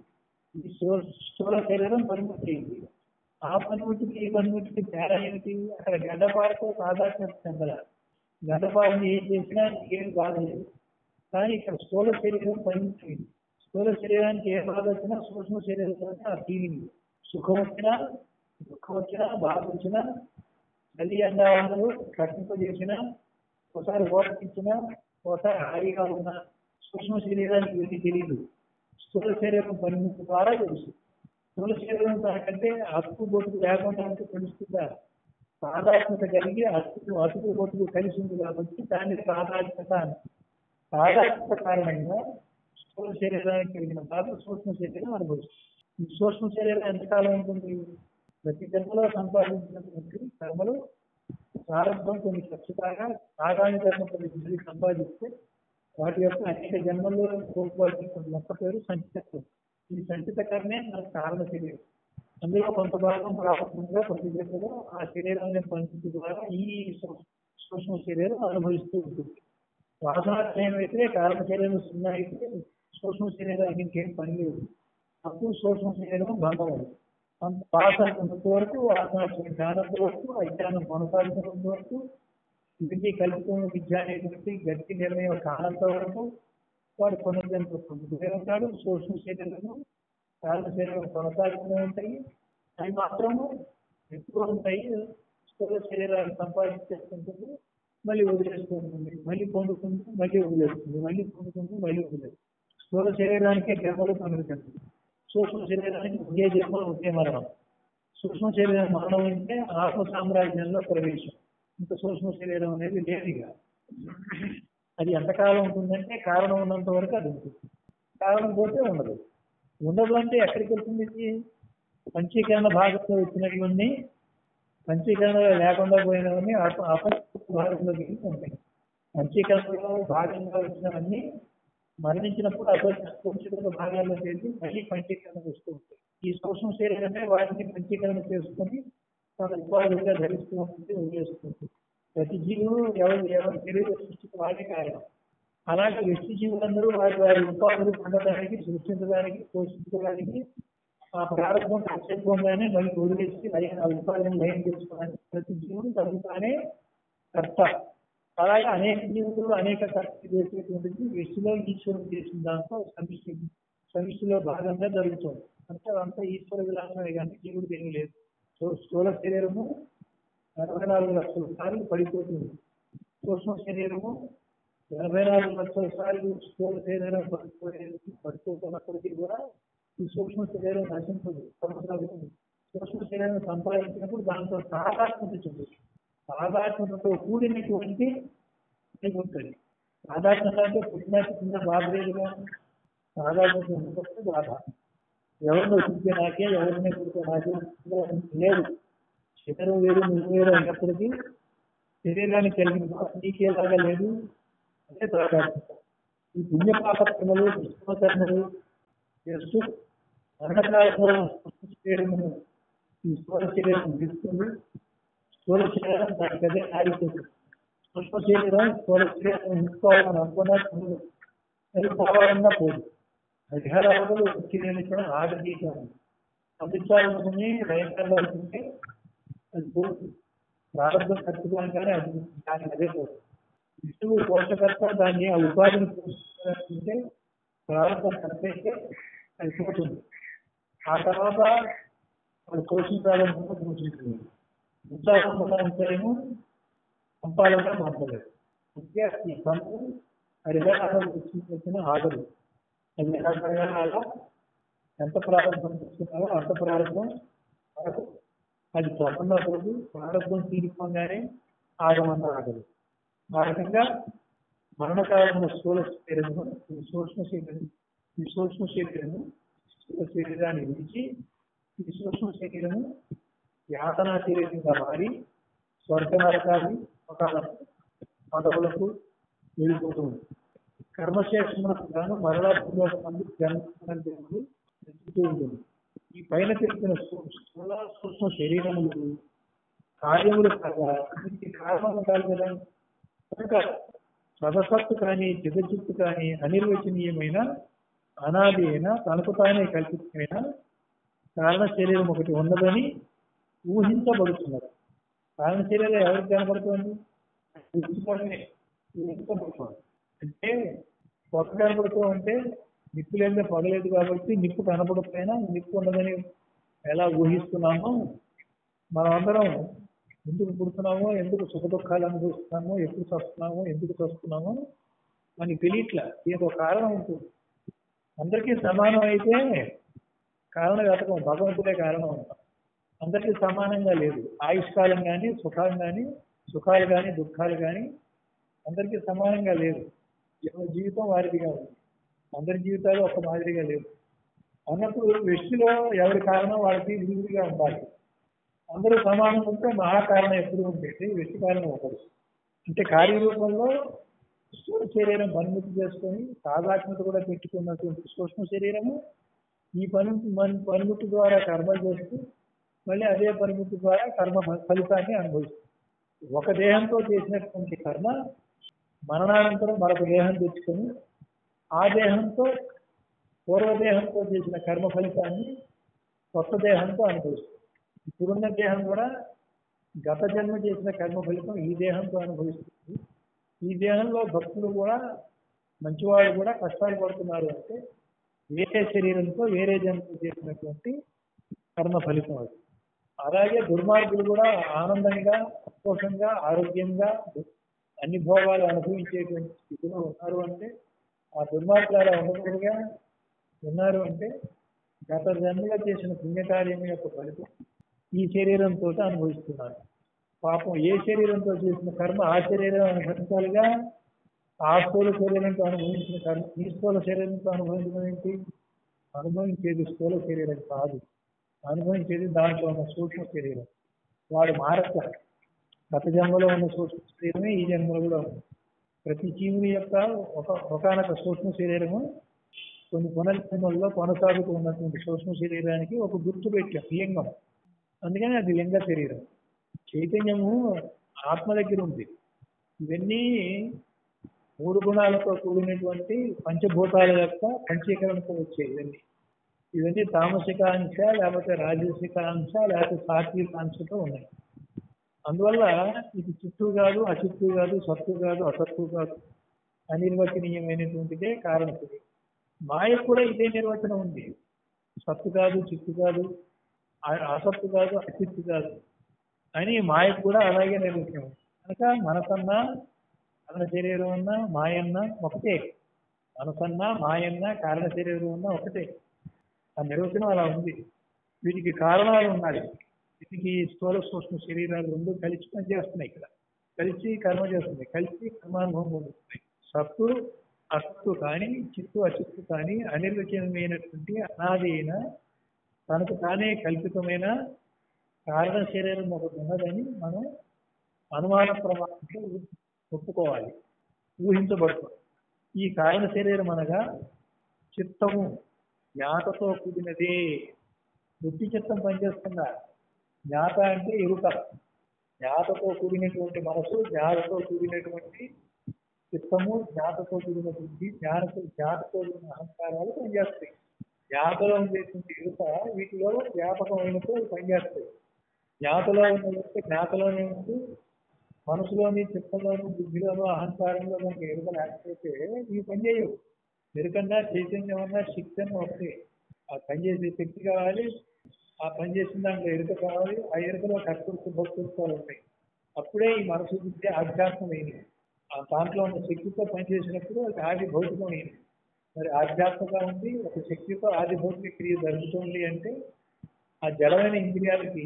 ఈ స్థూల శరీరం పనిముట్టి ఆ పనిముట్టికి ఈ పనిముట్టికి తేడా ఏమిటి అక్కడ గడ్డపారతో సాధారణ చెందల గడ్డపారని ఏం చేసినా ఏం బాధలేదు కానీ ఇక్కడ స్థూల శరీరం పనిముట్టి స్థూల శరీరానికి ఏ బాధ వచ్చినా సూక్ష్మ శరీరం ఆ ఫీలింగ్ సుఖం వచ్చినా దుఃఖం వచ్చినా బాధ వచ్చినా చలి అన్నవాళ్ళు కట్టింపజేసినా ఒకసారి ఓటకిచ్చినా ఒకసారి హాయిగా ఉన్నా సూక్ష్మ శరీరానికి వెళ్ళి తెలియదు స్థూల శరీరం పనిముట్టు ద్వారా తెలుసు స్థూల శరీరం తనకంటే అతుకు బొట్టుకు లేకుండా అంటే తెలుస్తుందా సాధారణత కలిగి అతుకు అతుకు బొట్టుకు కలిసి ఉంది కాబట్టి దాన్ని సాధారణత సాధారణత కారణంగా స్థూల శరీరానికి కలిగిన బాధ సూక్ష్మ శరీరం అనుభవిస్తుంది ఈ సూక్ష్మ శరీరం ఎంతకాలం ఉంటుంది ప్రతి జన్మలో సంపాదించినటువంటి కర్మలు ప్రారంభం కొన్ని ఖచ్చితంగా ఆగామి కర్మ కొన్ని బుద్ధి సంపాదిస్తే వాటి యొక్క అనేక జన్మల్లో కోరుకోవాల్సినటువంటి మొక్క పేరు సంచిత ఈ సంచిత కర్మే మనకు కారణ శరీరం అందులో కొంత భాగం ప్రారంభంగా ప్రతి జన్మలో ఆ శరీరాన్ని పంచుతు ద్వారా ఈ సూక్ష్మ శరీరం అనుభవిస్తూ ఉంటుంది వాసనాత్మయమైతే కారణ శరీరం సున్నా అయితే సూక్ష్మ శరీరానికి ఇంకేం పని లేదు అప్పుడు సూక్ష్మ శరీరం భంగం అవుతుంది వాసన ఉన్నంత వరకు వాసన జ్ఞానం వరకు అజ్ఞానం కొనసాగుతున్నంత వరకు ఇది కలుపుకున్న విద్య అనేటువంటి గట్టి నిర్ణయం కానంత వరకు వాడు పునర్జన్మ పొందుతూనే ఉంటాడు సూక్ష్మ శరీరము కారణ శరీరం కొనసాగుతూనే ఉంటాయి అవి మాత్రము ఎక్కువ ఉంటాయి స్థూల శరీరాన్ని సంపాదించేస్తుంటుంది మళ్ళీ వదిలేసుకుంటుంది మళ్ళీ పొందుతుంది మళ్ళీ వదిలేస్తుంది మళ్ళీ పొందుతుంది మళ్ళీ వదిలేస్తుంది స్థూల శరీరానికే జన్మలు పొందుతుంది సూక్ష్మ శరీరానికి ఒకే జన్మ ఒకే మరణం సూక్ష్మ శరీరం మరణం అంటే ఆత్మ సామ్రాజ్యంలో ప్రవేశం ఇంత సూక్ష్మ శరీరం అనేది లేదుగా అది ఎంతకాలం ఉంటుందంటే కారణం ఉన్నంత వరకు అది ఉంటుంది కారణం పోతే ఉండదు ఉండదు అంటే ఎక్కడికి వెళ్తుంది ఇది పంచీకరణ భాగంలో వచ్చినటువంటి పంచీకరణలో లేకుండా పోయినవన్నీ అపరిస్థితి భాగంలోకి ఉంటాయి పంచీకరణలో భాగంగా వచ్చినవన్నీ మరణించినప్పుడు అపరిస్థితుల భాగాల్లో చేసి మళ్ళీ పంచీకరణ వస్తూ ఉంటాయి ఈ సూక్ష్మ శరీరమే వాటిని పంచీకరణ చేసుకొని తన ఉపాధిగా ధరిస్తూ ఉంటుంది వదిలేస్తుంది ప్రతి జీవుడు ఎవరు ఎవరి శరీర సృష్టికి వాడే కారణం అలాంటి వ్యక్తి జీవులందరూ వారి వారి ఉపాధులు పొందడానికి సృష్టించడానికి పోషించడానికి ఆ ప్రారంభం కష్టంగానే మళ్ళీ వదిలేసి మరి ఆ ఉపాధిని లయం చేసుకోవడానికి ప్రతి జీవుడు తగ్గుతానే కర్త అలాగే అనేక జీవులు అనేక కర్త చేసేటువంటిది వ్యక్తిలో ఈశ్వరుడు చేసిన దాంట్లో సమిష్టి సమిష్టిలో భాగంగా జరుగుతుంది అంటే అదంతా ఈశ్వర విలాసమే కానీ జీవుడికి ఏమీ లేదు స్థూల శరీరము ఎనభై నాలుగు లక్షల సార్లు పడిపోతుంది సూక్ష్మ శరీరము ఎనభై నాలుగు లక్షల సార్లు స్థూల శరీరం పడిపోయేది పడిపోతున్నప్పటికీ కూడా ఈ సూక్ష్మ శరీరం నశించదు కొనసాగుతుంది సూక్ష్మ శరీరం సంపాదించినప్పుడు దాంతో సాధాత్మత చెందుతుంది సాధాత్మతతో కూడినటువంటి ఉంటుంది సాధాత్మత అంటే పుట్టినట్టు కింద బాధ లేదు సాధాత్మత ఉన్నప్పుడు బాధ ఎవరిని చూస్తే నాకే ఎవరిని చూస్తే నాకే లేదు శరీరం వేరు నువ్వు వేరు అయినప్పటికీ శరీరానికి కలిగిన నీకేలాగా లేదు అంటే త్వరగాత్మక ఈ పుణ్యపాపకర్మలు పుష్పకర్మలు చేస్తూ మరణకాలం శరీరము ఈ స్థూల శరీరం ఇస్తుంది స్థూల శరీరం దానికి అదే ఆడిపోతుంది సూక్ష్మ శరీరం స్థూల శరీరం ఉంచుకోవాలని అనుకున్నట్టు అది పోవాలన్నా పోదు అధికారాలు వచ్చి నిమిషం ఆడదీశాను పంపించాలనుకుని రైతాలు అనుకుంటే అది పోదు ప్రారంభం కట్టుకోగానే అది దానికి అదే పోదు విష్ణువు పోషకర్త దాన్ని ఆ ఉపాధిని పోషించాలంటే ప్రారంభం కట్టేస్తే అది పోతుంది ఆ తర్వాత వాళ్ళు పోషించాలనుకుంటే పోషించింది ఉత్సాహంలో పంపాలంటే పంపలేదు అందుకే ఈ పనులు హరిహరాలు వచ్చిన ఆగదు అది ఎలా జరగాలో ఎంత ప్రారంభం చేస్తున్నారో అంత ప్రారంభం మనకు అది స్వతంత్రపడదు ప్రారంభం తీరిపోగానే ఆగమన్న ఆగదు ఆ రకంగా మరణకాలంలో స్థూల శరీరము ఈ సూక్ష్మ శరీరం ఈ సూక్ష్మ శరీరము స్థూల శరీరాన్ని విడిచి ఈ సూక్ష్మ శరీరము యాతనా శరీరంగా మారి స్వర్గ నరకాలు ఒక పదవులకు వెళ్ళిపోతుంది కర్మశేషములకు గాను మరలా భూలోకమందు జన్మదేవుడు వెతుకుతూ ఉంటుంది ఈ పైన తెలిపిన స్థూల సూక్ష్మ శరీరములు కార్యములు కాగా దీనికి కారణం ఉండాలి కదా కనుక సదసత్తు కానీ చిదచిత్తు కానీ అనిర్వచనీయమైన అనాది అయిన తనకు తానే కల్పితమైన కారణ శరీరం ఒకటి ఉన్నదని ఊహించబడుతున్నది కారణ శరీరం ఎవరికి కనబడుతుంది ఊహించుకోవడమే ఊహించబడుతుంది అంటే పొగ కనబడుతూ ఉంటే నిప్పు లేదా పగలేదు కాబట్టి నిప్పు కనబడకపోయినా నిప్పు ఉన్నదని ఎలా ఊహిస్తున్నామో మనమందరం ఎందుకు పుడుతున్నామో ఎందుకు సుఖ దుఃఖాలు అనుభవిస్తున్నామో ఎప్పుడు చస్తున్నామో ఎందుకు చస్తున్నామో మనకి తెలియట్లా ఏదో కారణం ఉంటుంది అందరికీ సమానం అయితే కారణ వెతకం భగవంతుడే కారణం ఉంటాం అందరికీ సమానంగా లేదు ఆయుష్కాలం కానీ సుఖాలు కానీ సుఖాలు కానీ దుఃఖాలు కానీ అందరికీ సమానంగా లేదు ఎవరి జీవితం వారిదిగా ఉంది అందరి జీవితాలు ఒక మాదిరిగా లేవు అన్నప్పుడు వ్యక్తిలో ఎవరి కారణం వాళ్ళకి విడివిడిగా ఉండాలి అందరూ సమానం ఉంటే మహాకారణం ఎప్పుడు ఉండేది వ్యక్తి కారణం ఒకరు అంటే కార్యరూపంలో స్థూల శరీరం పరిమితి చేసుకొని సాధాత్మత కూడా పెట్టుకున్నటువంటి సూక్ష్మ శరీరము ఈ పని పరిమితి ద్వారా కర్మ చేస్తూ మళ్ళీ అదే పరిమితి ద్వారా కర్మ ఫలితాన్ని అనుభవిస్తుంది ఒక దేహంతో చేసినటువంటి కర్మ మరణానంతరం మరొక దేహం తెచ్చుకొని ఆ దేహంతో పూర్వదేహంతో చేసిన కర్మ ఫలితాన్ని కొత్త దేహంతో అనుభవిస్తుంది ఇప్పుడున్న దేహం కూడా గత జన్మ చేసిన కర్మ ఫలితం ఈ దేహంతో అనుభవిస్తుంది ఈ దేహంలో భక్తులు కూడా మంచివాళ్ళు కూడా కష్టాలు పడుతున్నారు అంటే వేరే శరీరంతో వేరే జన్మ చేసినటువంటి కర్మ ఫలితం అది అలాగే దుర్మార్గులు కూడా ఆనందంగా సంతోషంగా ఆరోగ్యంగా అన్ని భోగాలు అనుభవించేటువంటి స్థితిలో ఉన్నారు అంటే ఆ దుర్మార్గులు అలా ఉండకూడదుగా ఉన్నారు అంటే గత జన్మలో చేసిన పుణ్యకార్యం యొక్క ఫలితం ఈ శరీరంతో అనుభవిస్తున్నారు పాపం ఏ శరీరంతో చేసిన కర్మ ఆ శరీరం అనుభవించాలిగా ఆ స్థూల శరీరంతో అనుభవించిన కర్మ ఈ స్థూల శరీరంతో అనుభవించడం ఏంటి అనుభవించేది స్థూల శరీరం కాదు అనుభవించేది దాంట్లో ఉన్న సూక్ష్మ శరీరం వాడు మారట్ల గత జన్మలో ఉన్న సూక్ష్మ శరీరమే ఈ జన్మలో కూడా ఉంది ప్రతి జీవుని యొక్క ఒక ఒకనొక సూక్ష్మ శరీరము కొన్ని పునర్జన్మల్లో కొనసాగుతూ ఉన్నటువంటి సూక్ష్మ శరీరానికి ఒక గుర్తు పెట్టాం లింగం అందుకని అది లింగ శరీరం చైతన్యము ఆత్మ దగ్గర ఉంది ఇవన్నీ మూడు గుణాలతో కూడినటువంటి పంచభూతాల యొక్క పంచీకరణతో వచ్చాయి ఇవన్నీ ఇవన్నీ తామసిక అంశ లేకపోతే రాజసిక అంశ లేకపోతే సాత్విక అంశతో ఉన్నాయి అందువల్ల ఇది చిత్తు కాదు అచిత్తు కాదు సత్తు కాదు అసత్తు కాదు అనిర్వచనీయమైనటువంటిదే కారణం మాయ కూడా ఇదే నిర్వచనం ఉంది సత్తు కాదు చిత్తు కాదు అసత్తు కాదు అచిత్తు కాదు అని మాయ కూడా అలాగే నిర్వచనం కనుక మనసన్నా కారణ శరీరం అన్నా మాయన్నా ఒకటే మనసన్నా మాయన్నా కారణ శరీరం అన్నా ఒకటే ఆ నిర్వచనం అలా ఉంది వీటికి కారణాలు ఉన్నాయి వీటికి స్థూల సూక్ష్మ శరీరాలు రెండు కలిసి పనిచేస్తున్నాయి ఇక్కడ కలిసి కర్మ చేస్తున్నాయి కలిసి కర్మానుభవం పొందుతున్నాయి సత్తు అసత్తు కానీ చిత్తు అచిత్తు కానీ అనిర్వచనమైనటువంటి అనాది అయిన తనకు తానే కల్పితమైన కారణ శరీరం ఒకటి ఉన్నదని మనం అనుమాన ప్రమాణంతో ఒప్పుకోవాలి ఊహించబడుతుంది ఈ కారణ శరీరం అనగా చిత్తము జ్ఞాతతో కూడినదే బుద్ధి చిత్తం పనిచేస్తుందా జ్ఞాత అంటే ఎరుక జ్ఞాతతో కూడినటువంటి మనసు జ్ఞాతతో కూడినటువంటి చిత్తము జ్ఞాతతో కూడిన బుద్ధి జ్ఞానతో జ్ఞాతతో కూడిన అహంకారాలు పనిచేస్తాయి జ్ఞాతలో ఉండేటువంటి ఎరుక వీటిలో వ్యాపకమైనతో పనిచేస్తాయి జ్ఞాతలో ఉన్న ఎరుక జ్ఞాతలోనే ఉండి మనసులోని చిత్తంలోని బుద్ధిలోనూ అహంకారంలో మనకి ఎరుక లేకపోతే ఇవి పనిచేయవు ఎరుకన్నా చైతన్యం అన్నా శక్తి అన్నా వస్తాయి ఆ పనిచేసే శక్తి కావాలి ఆ పని చేసిన దాంట్లో ఎరుక కావాలి ఆ ఎరుకలో కర్తృత్వ భక్తృత్వాలు ఉంటాయి అప్పుడే ఈ మనసు బుద్ధి ఆధ్యాత్మమైనది ఆ దాంట్లో ఉన్న శక్తితో పనిచేసినప్పుడు అది ఆది భౌతికమైనది మరి ఆధ్యాత్మిక ఉంది ఒక శక్తితో ఆది భౌతిక క్రియ జరుగుతుంది అంటే ఆ జడమైన ఇంద్రియాలకి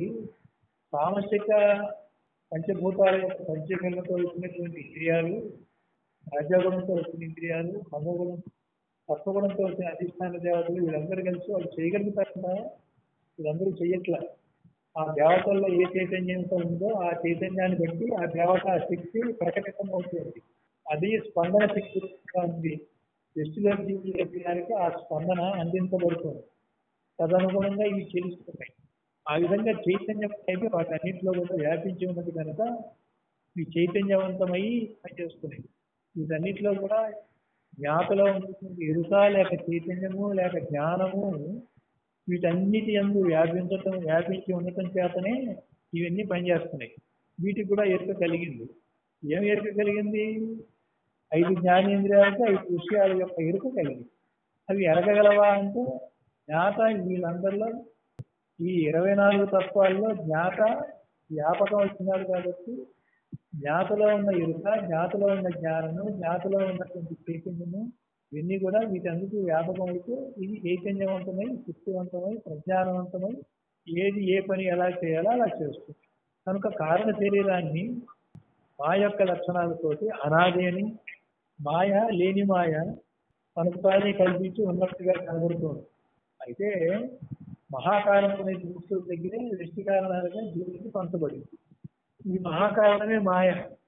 సామసిక పంచభూతాల యొక్క పంచకలతో వచ్చినటువంటి ఇంద్రియాలు రాజాగుణంతో వచ్చిన ఇంద్రియాలు మనోగుణం తత్వగుణంతో వచ్చిన అధిష్టాన దేవతలు వీళ్ళందరూ కలిసి వాళ్ళు చేయగలుగుతారు కదా వీళ్ళందరూ చెయ్యట్లా ఆ దేవతల్లో ఏ చైతన్యంతో ఉందో ఆ చైతన్యాన్ని బట్టి ఆ దేవత ఆ శక్తి ప్రకటితం అవుతుంది అది స్పందన శక్తిగా ఉంది దృష్టిలో జీవితానికి ఆ స్పందన అందించబడుతుంది తదనుగుణంగా ఇవి చెల్లిస్తున్నాయి ఆ విధంగా చైతన్యం అయితే వాటన్నింటిలో కూడా వ్యాపించి ఉన్నది కనుక ఇవి చైతన్యవంతమై పనిచేస్తున్నాయి వీటన్నిటిలో కూడా జ్ఞాతలో ఉన్నటువంటి ఎరుక లేక చైతన్యము లేక జ్ఞానము వీటన్నిటి అందు వ్యాపించటం వ్యాపించి ఉండటం చేతనే ఇవన్నీ పనిచేస్తున్నాయి వీటికి కూడా ఎరుక కలిగింది ఏం ఎరుక కలిగింది ఐదు జ్ఞానేంద్రియాలకి ఐదు విషయాల యొక్క ఎరుక కలిగింది అవి ఎరగగలవా అంటే జ్ఞాత వీళ్ళందరిలో ఈ ఇరవై నాలుగు తత్వాల్లో జ్ఞాత వ్యాపకం వచ్చినాడు కాబట్టి జ్ఞాతలో ఉన్న ఎరుక జ్ఞాతలో ఉన్న జ్ఞానము జ్ఞాతలో ఉన్నటువంటి చైతన్యము ఇవన్నీ కూడా వీటన్నిటి వ్యాపకం అయితే ఇది చైతన్యవంతమై శక్తివంతమై ప్రజ్ఞానవంతమై ఏది ఏ పని ఎలా చేయాలో అలా చేస్తుంది కనుక కారణ శరీరాన్ని మా యొక్క లక్షణాలతోటి అనాది అని మాయ లేని మాయ మనకు తానే కల్పించి ఉన్నట్టుగా కనబడుతుంది అయితే మహాకారణం అనే దృష్టి దగ్గరే దృష్టి కారణాలుగా జీవుడికి పంచబడింది ఈ మహాకారణమే మాయ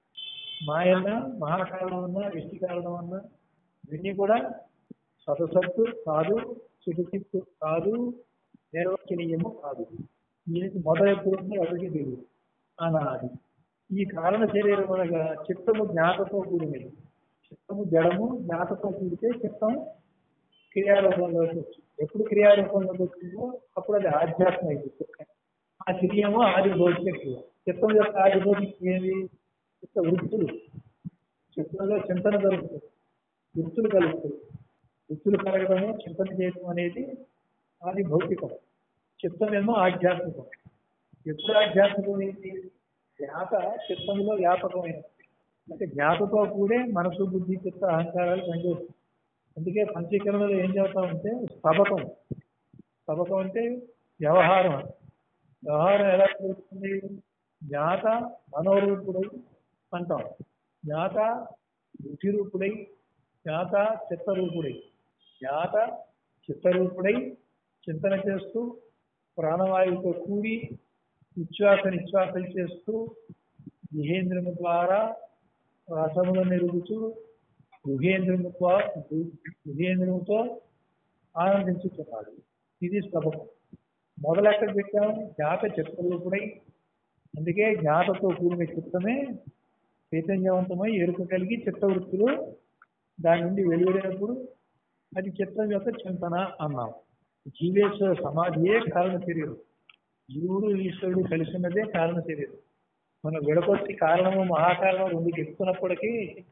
మాయన్న మహాకారణం అన్నా వ్యక్తి కారణం అన్నా ఇవన్నీ కూడా సతసత్తు కాదు చిటిచిత్తు కాదు నిర్వచనీయము కాదు దీనికి మొదలెప్పుడు ఎవరికి తెలియదు అనాది ఈ కారణ శరీరం అనగా చిత్తము జ్ఞాతతో కూడినది చిత్తము జడము జ్ఞాతతో కూడితే చిత్తం క్రియారూపంలోకి వచ్చింది ఎప్పుడు క్రియారూపంలోకి వచ్చిందో అప్పుడు అది ఆధ్యాత్మ అయింది చిత్తం ఆ క్రియము ఆది భౌతిక క్రియ చిత్తం యొక్క ఆది భౌతిక క్రియ ఏది చిత్త వృత్తులు చిత్తంలో చింతన జరుగుతుంది వృత్తులు కలుగుతాయి వృత్తులు కలగడము చింతన చేయడం అనేది అది భౌతికం చిత్తమేమో ఆధ్యాత్మికం ఎప్పుడు ఆధ్యాత్మికం ఏంటి జ్ఞాత చిత్తంలో వ్యాపకమైనది అంటే జ్ఞాతతో కూడే మనసు బుద్ధి చిత్త అహంకారాలు పనిచేస్తాయి అందుకే పంచీకరణలో ఏం చెబుతామంటే స్తబకం స్తబకం అంటే వ్యవహారం వ్యవహారం ఎలా జరుగుతుంది జ్ఞాత మనోరూపుడై అంటాం జ్ఞాత బుద్ధిరూపుడై జ్ఞాత చిత్తరూపుడై జ్ఞాత చిత్తరూపుడై చింతన చేస్తూ ప్రాణవాయువుతో కూడి ఉచ్ఛ్వాస నిశ్వాసలు చేస్తూ గుహేంద్రము ద్వారా రసములను నిరుగుతూ గుహేంద్రము గుహేంద్రముతో ఆనందించుతున్నాడు ఇది స్తబకం మొదలు ఎక్కడ పెట్టాం జ్ఞాత చిత్తరూపుడై అందుకే జ్ఞాతతో కూడిన చిత్తమే చైతన్యవంతమై ఎరుక కలిగి చిత్తవృత్తులు దాని నుండి వెలువడినప్పుడు అది చిత్తం యొక్క చింతన అన్నాం జీవేశ్వర సమాధియే కారణ శరీరం జీవుడు ఈశ్వరుడు కలిసి ఉన్నదే కారణ శరీరం మనం విడకొచ్చి కారణము మహాకారణం రెండు చెప్తున్నప్పటికీ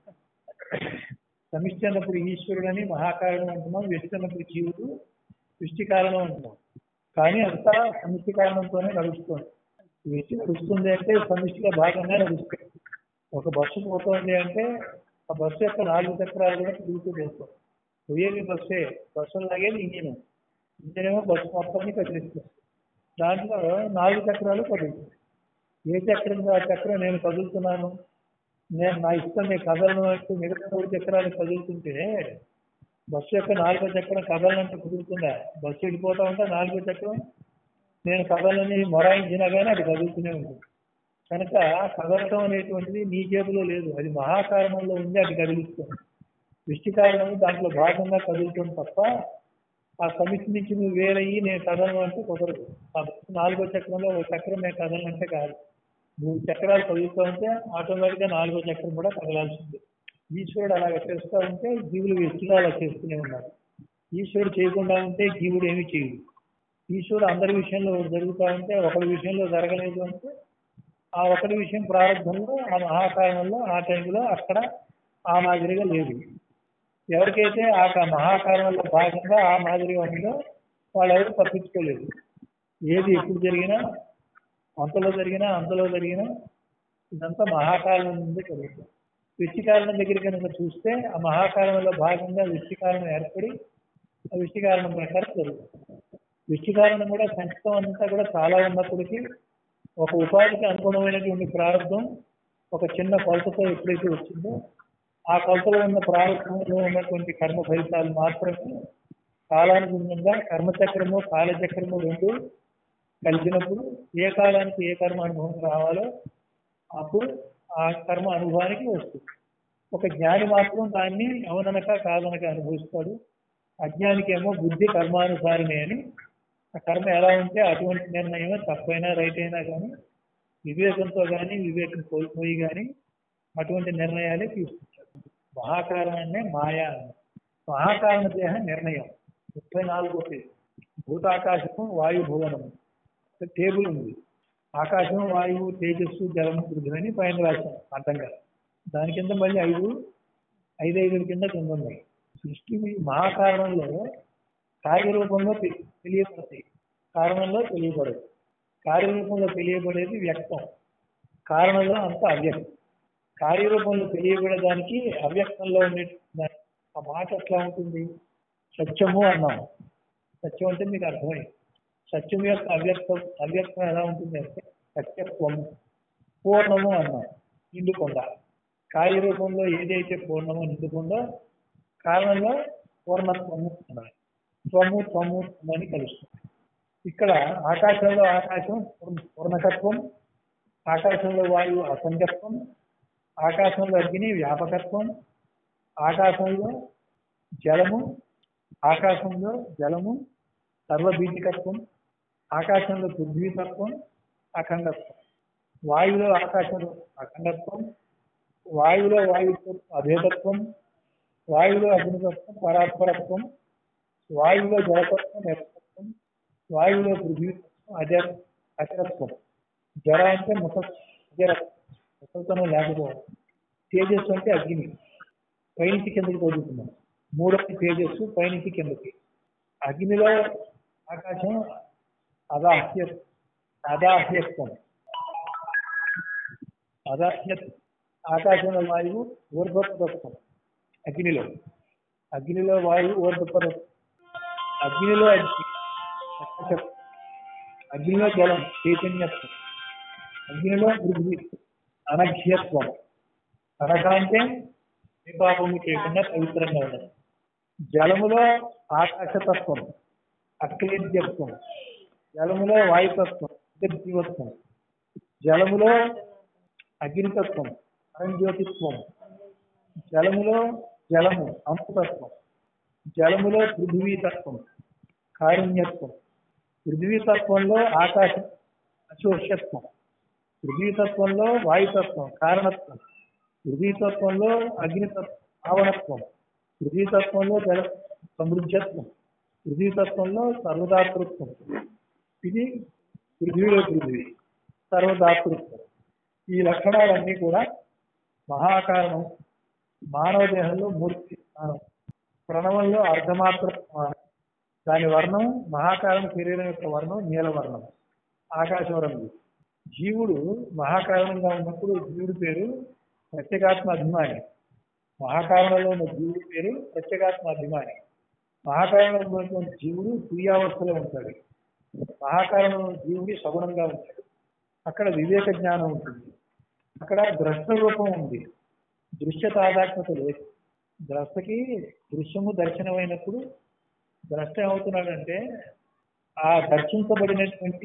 సమిష్టి అన్నప్పుడు ఈశ్వరుడు అని మహాకారణం అంటున్నాం వ్యక్తి అన్నప్పుడు జీవుడు సృష్టి కారణం అంటున్నాం కానీ అంతా సమిష్టి కారణంతోనే నడుస్తుంది వ్యక్తి నడుస్తుంది అంటే సమిష్టిగా భాగంగా నడుస్తుంది ఒక బస్సు పోతుంది అంటే ఆ బస్సు యొక్క నాలుగు చక్రాలు కూడా తిరుగుతూ పోతుంది పోయేది బస్సే బస్సు లాగేది ఇంజిన్ ఇంజిన్ ఏమో బస్సు మొత్తాన్ని కదిలిస్తుంది దాంట్లో నాలుగు చక్రాలు కదులుతాయి ఏ చక్రం ఆ చక్రం నేను కదులుతున్నాను నేను నా ఇష్టం నేను కదలను అంటూ మిగతా మూడు చక్రాలు కదులుతుంటే బస్సు యొక్క నాలుగో చక్రం కదలనంటే కుదురుతుందా బస్సు వెళ్ళిపోతా ఉంటే నాలుగో చక్రం నేను కదలని మొరాయించినా కానీ అది కదులుతూనే ఉంటుంది కనుక కదలటం అనేటువంటిది నీ జేబులో లేదు అది మహాకారణంలో ఉంది అది కదిలిస్తుంది దృష్టి కారణం దాంట్లో భాగంగా కదులుతుంది తప్ప ఆ సమితి నుంచి నువ్వు వేరయ్యి నేను కదలను అంటే కుదరదు ఆ నాలుగో చక్రంలో ఒక చక్రం నేను కదలనంటే కాదు మూడు చక్రాలు కదులుతూ ఉంటే ఆటోమేటిక్గా నాలుగో చక్రం కూడా కదలాల్సింది ఈశ్వరుడు అలాగ చేస్తూ ఉంటే జీవులు వ్యక్తులు అలా చేస్తూనే ఉన్నారు ఈశ్వరుడు చేయకుండా ఉంటే జీవుడు ఏమీ చేయడు ఈశ్వరుడు అందరి విషయంలో జరుగుతూ ఉంటే ఒకరి విషయంలో జరగలేదు అంటే ఆ ఒకరి విషయం ప్రారంభంలో ఆ మహాకారణంలో ఆ టైంలో అక్కడ ఆ మాదిరిగా లేదు ఎవరికైతే ఆ క- మహాకారణంలో భాగంగా ఆ మాదిరిగా ఉందో వాళ్ళు ఎవరు తప్పించుకోలేదు ఏది ఎప్పుడు జరిగినా అంతలో జరిగినా అంతలో జరిగినా ఇదంతా మహాకారణం నుండి జరుగుతుంది విష్టికారణం దగ్గర కనుక చూస్తే ఆ మహాకారణంలో భాగంగా విష్టికారణం ఏర్పడి ఆ విష్టికారణం ప్రకారం జరుగుతుంది విష్టికారణం కూడా సంచితం అంతా కూడా చాలా ఉన్నప్పటికీ ఒక ఉపాధికి అనుగుణమైనటువంటి ప్రారంభం ఒక చిన్న కొలతతో ఎప్పుడైతే వచ్చిందో ఆ కొలతలో ఉన్న ప్రారంభంలో ఉన్నటువంటి కర్మ ఫలితాలు మాత్రమే కాలానుగుణంగా కర్మచక్రము కాలచక్రము రెండు కలిసినప్పుడు ఏ కాలానికి ఏ కర్మ అనుభవం రావాలో అప్పుడు ఆ కర్మ అనుభవానికి వస్తుంది ఒక జ్ఞాని మాత్రం దాన్ని అవుననక కాదనక అనుభవిస్తాడు అజ్ఞానికి ఏమో బుద్ధి కర్మానుసారమే అని ఆ కర్మ ఎలా ఉంటే అటువంటి నిర్ణయమే తప్పైనా రైట్ అయినా కానీ వివేకంతో కానీ వివేకం కోల్పోయి కానీ అటువంటి నిర్ణయాలే తీసుకుంటాడు మహాకారణాన్నే మాయా అన్నారు. మహాకారణ దేహ నిర్ణయం ముప్పై నాలుగో పేజీ భూతాకాశము వాయు భువనము ఒక టేబుల్ ఉంది ఆకాశం వాయువు తేజస్సు జలము పృథివీ అని పైన రాశాం అర్థంగా దాని కింద మళ్ళీ ఐదు ఐదు ఐదు కింద కింద ఉన్నాయి సృష్టి మహాకారణంలో కార్యరూపంలో తె- తెలియబడతాయి కారణంలో తెలియబడదు కార్యరూపంలో తెలియబడేది వ్యక్తం కారణంలో అంత అవ్యక్తం కార్యరూపంలో తెలియబడడానికి అవ్యక్తంలో ఉండే దాని- ఆ మాట ఎట్లా ఉంటుంది సత్యము అన్నాము సత్యం అంటే మీకు అర్థమైంది సత్యం యొక్క అవ్యక్తం అవ్యక్తం ఎలా ఉంటుంది అంటే సత్యత్వము పూర్ణము అన్నాం నిండుకొండ కార్యరూపంలో ఏదైతే పూర్ణమో నిండుకుందో కారణంలో పూర్ణత్వము అన్నారు త్వము త్వము త్వము అని కలుస్తుంది ఇక్కడ ఆకాశంలో ఆకాశం పూర్ణ- పూర్ణకత్వం ఆకాశంలో వాయువు అసంగత్వం ఆకాశంలో అగ్ని వ్యాపకత్వం ఆకాశంలో జలము ఆకాశంలో జలము సర్వబీజికత్వం ఆకాశంలో పృథ్వీతత్వం అఖండత్వం వాయువులో ఆకాశంలో అఖండత్వం వాయువులో వాయుత్వం అభేదత్వం వాయువులో అగ్నితత్వం పరాత్పరత్వం వాయువులో జలతత్వం నిరతత్వం వాయువులో పృథ్వీతత్వం అజర అచరత్వం జర అంటే ముస అజర ముసల్తనం లేకపోవడం తేజస్సు అంటే అగ్ని పైనుంచి కిందకి చదువుతున్నాం మూడవ తేజస్సు పైనుంచి కిందకి అగ్నిలో ఆకాశం అదాహ్య అదాహ్యత్వం అదాహ్య ఆకాశంలో వాయువు ఊర్ధ్వపరత్వం అగ్నిలో అగ్నిలో వాయువు ఊర్ధ్వపరత్వం అగ్నిలో అగ్ని ఆకాశం. అగ్నిలో జలం చైతన్యత్వం అగ్నిలో పృథ్వీ అనఘ్యత్వం అనఘ అంటే విపాపము చేయకుండా పవిత్రంగా ఉండదు జలములో ఆకాశతత్వం అక్లేద్యత్వం జలములో వాయుతత్వం అంటే జీవత్వం జలములో అగ్నితత్వం అరంజ్యోతిత్వం జలములో జలము అమృతత్వం జలములో పృథ్వీతత్వం కారుణ్యత్వం పృథ్వీతత్వంలో ఆకాశం అశోష్యత్వం పృథ్వీతత్వంలో వాయుతత్వం కారణత్వం పృథ్వీతత్వంలో అగ్నితత్వం ఆవణత్వం పృథ్వీతత్వంలో జల సమృద్ధ్యత్వం పృథ్వీతత్వంలో సర్వదాతృత్వం ఇది పృథ్వీలో పృథ్వీ సర్వదాతృత్వం ఈ లక్షణాలన్నీ కూడా మహాకారణం మానవ దేహంలో మూర్తి స్థానం ప్రణవంలో అర్ధమాత్ర స్థానం. దాని వర్ణం మహాకారణ శరీరం యొక్క వర్ణం నీలవర్ణం ఆకాశం రంగు జీవుడు మహాకారణంగా ఉన్నప్పుడు జీవుడి పేరు ప్రత్యేగాత్మ అభిమాని మహాకారణంలో ఉన్న జీవుడి పేరు ప్రత్యేగాత్మ అభిమాని మహాకారణంలో ఉన్నటువంటి జీవుడు క్రియావస్థలో ఉంటాడు మహాకారణంలో ఉన్న జీవుడి సగుణంగా ఉంటాడు అక్కడ వివేక జ్ఞానం ఉంటుంది అక్కడ ద్రష్ట రూపం ఉంది దృశ్య తాదాత్మత లేదు ద్రష్టకి దృశ్యము దర్శనమైనప్పుడు ద్రష్ట ఏమవుతున్నాడంటే ఆ దర్శించబడినటువంటి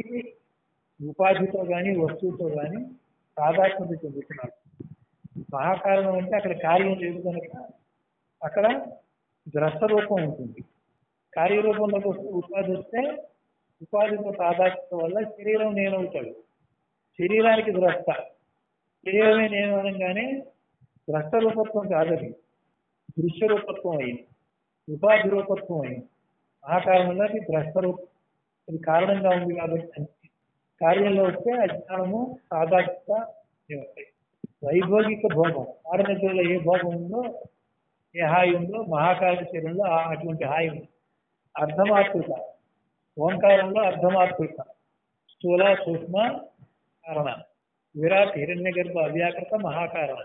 ఉపాధితో కానీ వస్తువుతో కానీ తాదాత్మత చెందుతున్నాడు మహాకారణం అంటే అక్కడ కార్యం లేదు కనుక అక్కడ ద్రష్ట రూపం ఉంటుంది కార్యరూపంలోకి వస్తే ఉపాధి వస్తే ఉపాధితో తాదాత్మత వల్ల శరీరం నేనవుతాడు శరీరానికి ద్రష్ట శరీరమే నేను అనగానే ద్రష్ట రూపత్వం కాదది దృశ్య రూపత్వం అయింది ఉపాధి రూపత్వం అయింది ఆ కారణంగా అది ద్రష్ట రూప అది కారణంగా ఉంది కాబట్టి కార్యంలో వస్తే అజ్ఞానము సాధారణత వస్తాయి వైభోగిక భోగం ఆరునిద్రలో ఏ భోగం ఉందో ఏ హాయి ఉందో మహాకాల శరీరంలో ఆ అటువంటి హాయి ఉంది అర్ధమాతృక ఓంకారంలో అర్ధమాతృక స్థూల సూక్ష్మ కారణ విరాట్ హిరణ్య గర్భ అవ్యాకృత మహాకారణ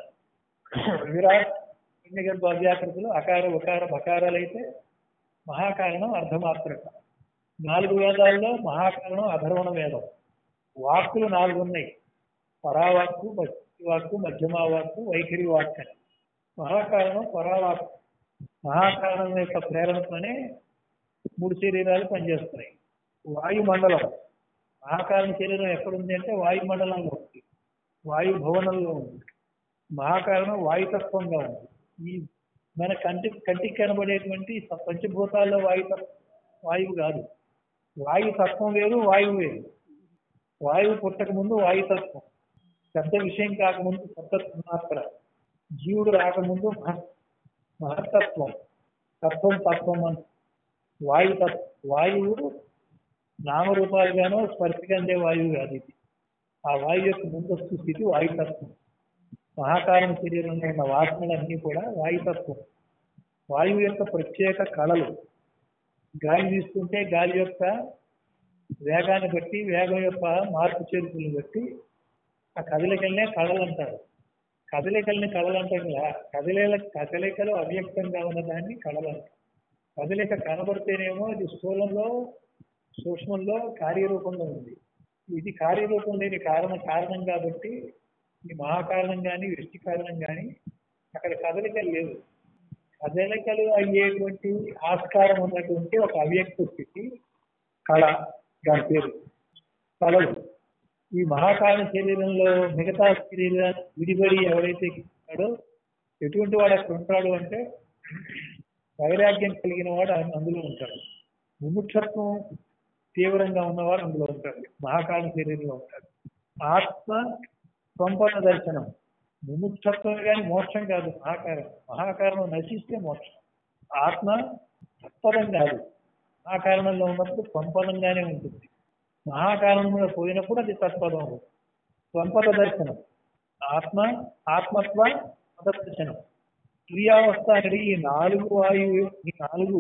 విరాట్ హిరణ్య గర్భ అవ్యాకృతలు అకార ఉకార బకారాలు అయితే మహాకారణం అర్ధమాత్రక నాలుగు వేదాల్లో మహాకారణం అధర్వణ వేదం వాక్కులు నాలుగు ఉన్నాయి పరావాక్కు భక్తి వాక్కు మధ్యమా వాక్కు వైఖరి వాక్ అని మహాకారణం పరావాక్కు మహాకారణం యొక్క ప్రేరణతోనే మూడు శరీరాలు పనిచేస్తున్నాయి వాయుమండలం మహాకారణ శరీరం ఎక్కడుంది అంటే వాయుమండలంలో ఉంది వాయు భవనంలో ఉంది మహాకారణం వాయుతత్వంగా ఉంది ఈ మన కంటి కంటికి కనబడేటువంటి పంచభూతాల్లో వాయుతత్వం వాయువు కాదు వాయుతత్వం వేరు వాయువు వేరు వాయువు పుట్టక ముందు వాయుతత్వం పెద్ద విషయం కాకముందు పెద్ద మాత్ర జీవుడు రాకముందు మహ- మహత్తత్వం తత్వం తత్వం అని వాయు తత్ వాయువు నామరూపాలుగానో స్పర్శగా అందే వాయువు కాదు ఇది ఆ వాయువు యొక్క ముందస్తు స్థితి వాయుతత్వం మహాకారణ శరీరంలో ఉన్న వాసనలన్నీ కూడా వాయుతత్వం వాయువు యొక్క ప్రత్యేక కళలు గాలి తీసుకుంటే గాలి యొక్క వేగాన్ని బట్టి వేగం యొక్క మార్పు చేర్పులను బట్టి ఆ కదలికలనే కళలు అంటారు కదలికల్ని కళలు అంటారు కదా కదలిక కదలికలు అవ్యక్తంగా ఉన్న దాన్ని కళలు అంటారు కదలిక కనబడితేనేమో అది స్థూలంలో సూక్ష్మంలో కార్యరూపంలో ఉంది ఇది కార్యరూపం లేని కారణం కారణం కాబట్టి ఈ మహాకారణం కానీ వృష్టి కారణం కానీ అక్కడ కదలికలు లేవు కదలికలు అయ్యేటువంటి ఆస్కారం ఉన్నటువంటి ఒక అవ్యక్త స్థితి కళ దాని పేరు కళలు ఈ మహాకారణ శరీరంలో మిగతా శరీర విడిబడి ఎవరైతే ఉంటాడో ఎటువంటి వాడు అక్కడ ఉంటాడు అంటే వైరాగ్యం కలిగిన వాడు ఆయన అందులో ఉంటాడు ముముక్షత్వం తీవ్రంగా ఉన్నవాడు అందులో ఉంటాడు మహాకారణ శరీరంలో ఉంటాడు ఆత్మ సంపన్న దర్శనం ముముక్షత్వం కానీ మోక్షం కాదు మహాకారం మహాకారణం నశిస్తే మోక్షం ఆత్మ తత్పరం కాదు మహాకారణంలో ఉన్నప్పుడు సంపదంగానే ఉంటుంది మహాకారణంలో పోయినప్పుడు అది తత్పదం అవుతుంది సంపద దర్శనం ఆత్మ ఆత్మత్వ పదర్శనం క్రియావస్థ అనేది ఈ నాలుగు వాయువు ఈ నాలుగు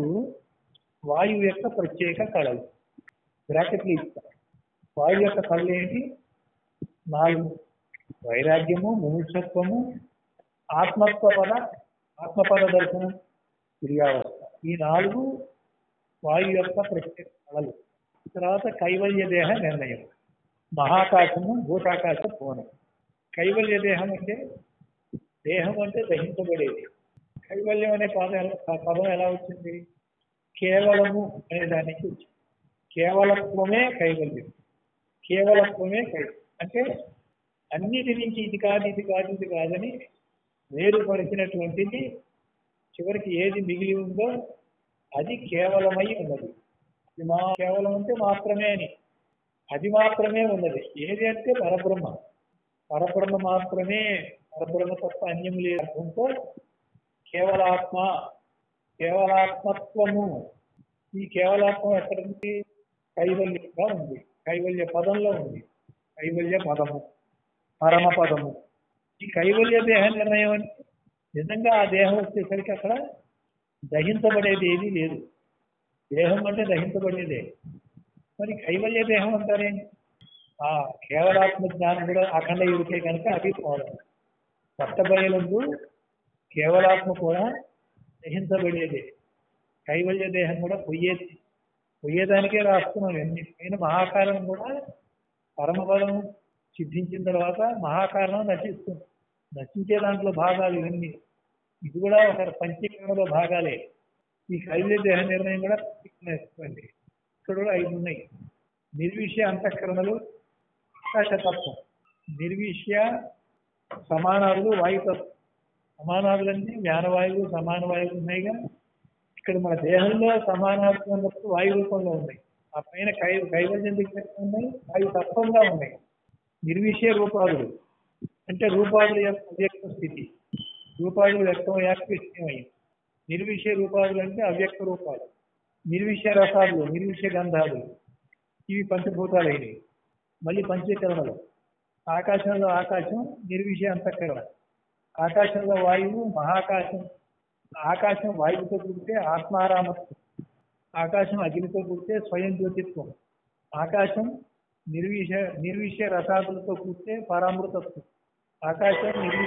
వాయువు యొక్క ప్రత్యేక కళలు బ్రాకెట్లు ఇస్తారు వాయువు యొక్క కళలు ఏంటి నాలుగు వైరాగ్యము ముముక్షత్వము ఆత్మత్వ పద ఆత్మపద దర్శనం క్రియావస్థ ఈ నాలుగు వాయు యొక్క ప్రత్యేక కళలు తర్వాత కైవల్య దేహ నిర్ణయం మహాకాశము భూతాకాశ భువనం కైవల్య దేహం అంటే దేహం అంటే దహించబడేది కైవల్యం అనే పదం ఎలా పదం ఎలా వచ్చింది కేవలము అనే దానికి వచ్చింది కేవలత్వమే కైవల్యం కేవలత్వమే కైవల్యం అంటే అన్నిటి నుంచి ఇది కాదు ఇది కాదు ఇది కాదని వేరుపరిచినటువంటిది చివరికి ఏది మిగిలి ఉందో అది కేవలమై ఉన్నది అది మా కేవలం అంటే మాత్రమే అని అది మాత్రమే ఉన్నది ఏది అంటే పరబ్రహ్మ పరబ్రహ్మ మాత్రమే పరబ్రహ్మ తప్ప అన్యం లేదు అర్థంతో కేవలాత్మ కేవలాత్మత్వము ఈ కేవలాత్మ ఎక్కడ ఉంది కైవల్యంగా ఉంది కైవల్య పదంలో ఉంది కైవల్య పదము పరమ పదము ఈ కైవల్య దేహ నిర్ణయం అంటే నిజంగా ఆ దేహం వచ్చేసరికి అక్కడ దహించబడేది ఏదీ లేదు దేహం అంటే దహించబడేదే మరి కైవల్య దేహం అంటారేంటి ఆ కేవలాత్మ జ్ఞానం కూడా అఖండ యుడికే కనుక అది పోవడం పట్టబయలందు కేవలాత్మ కూడా దహించబడేదే కైవల్య దేహం కూడా పొయ్యేది పొయ్యేదానికే రాస్తున్నాం ఎన్ని పైన మహాకారణం కూడా పరమపదం సిద్ధించిన తర్వాత మహాకారణం నశిస్తుంది నశించే దాంట్లో భాగాలు ఇవన్నీ ఇది కూడా ఒక పంచీకరణలో భాగాలే ఈ కైవల్య దేహ నిర్ణయం కూడా పంచీకరణ ఇక్కడ కూడా ఐదు ఉన్నాయి నిర్విషయ అంతఃకరణలు ఆకాశతత్వం నిర్విషయ సమానాలు వాయుతత్వం సమానాదులన్నీ జ్ఞానవాయువు సమాన వాయువులు ఉన్నాయిగా ఇక్కడ మన దేహంలో సమానాత్వం ఉన్నప్పుడు వాయు రూపంలో ఉన్నాయి ఆ పైన కై కైవల్యం దగ్గర ఉన్నాయి వాయు తత్వంగా ఉన్నాయి నిర్విషయ రూపాదులు అంటే రూపాదుల యొక్క అవ్యక్త స్థితి రూపాదులు వ్యక్తమయ్యాక విషయమయ్యింది నిర్విషయ రూపాదులు అంటే అవ్యక్త రూపాలు నిర్విషయ రసాలు నిర్విషయ గంధాలు ఇవి పంచభూతాలు అయినవి మళ్ళీ పంచీకరణలు ఆకాశంలో ఆకాశం నిర్విషయ అంతఃకరణ ఆకాశంలో వాయువు మహాకాశం ఆకాశం వాయువుతో కూడితే ఆత్మారామత్వం ఆకాశం అగ్నితో కూడితే స్వయం జ్యోతిత్వం ఆకాశం నిర్విష నిర్విషయ రసాదులతో కూడితే పరామృతత్వం ఆకాశం నిర్వి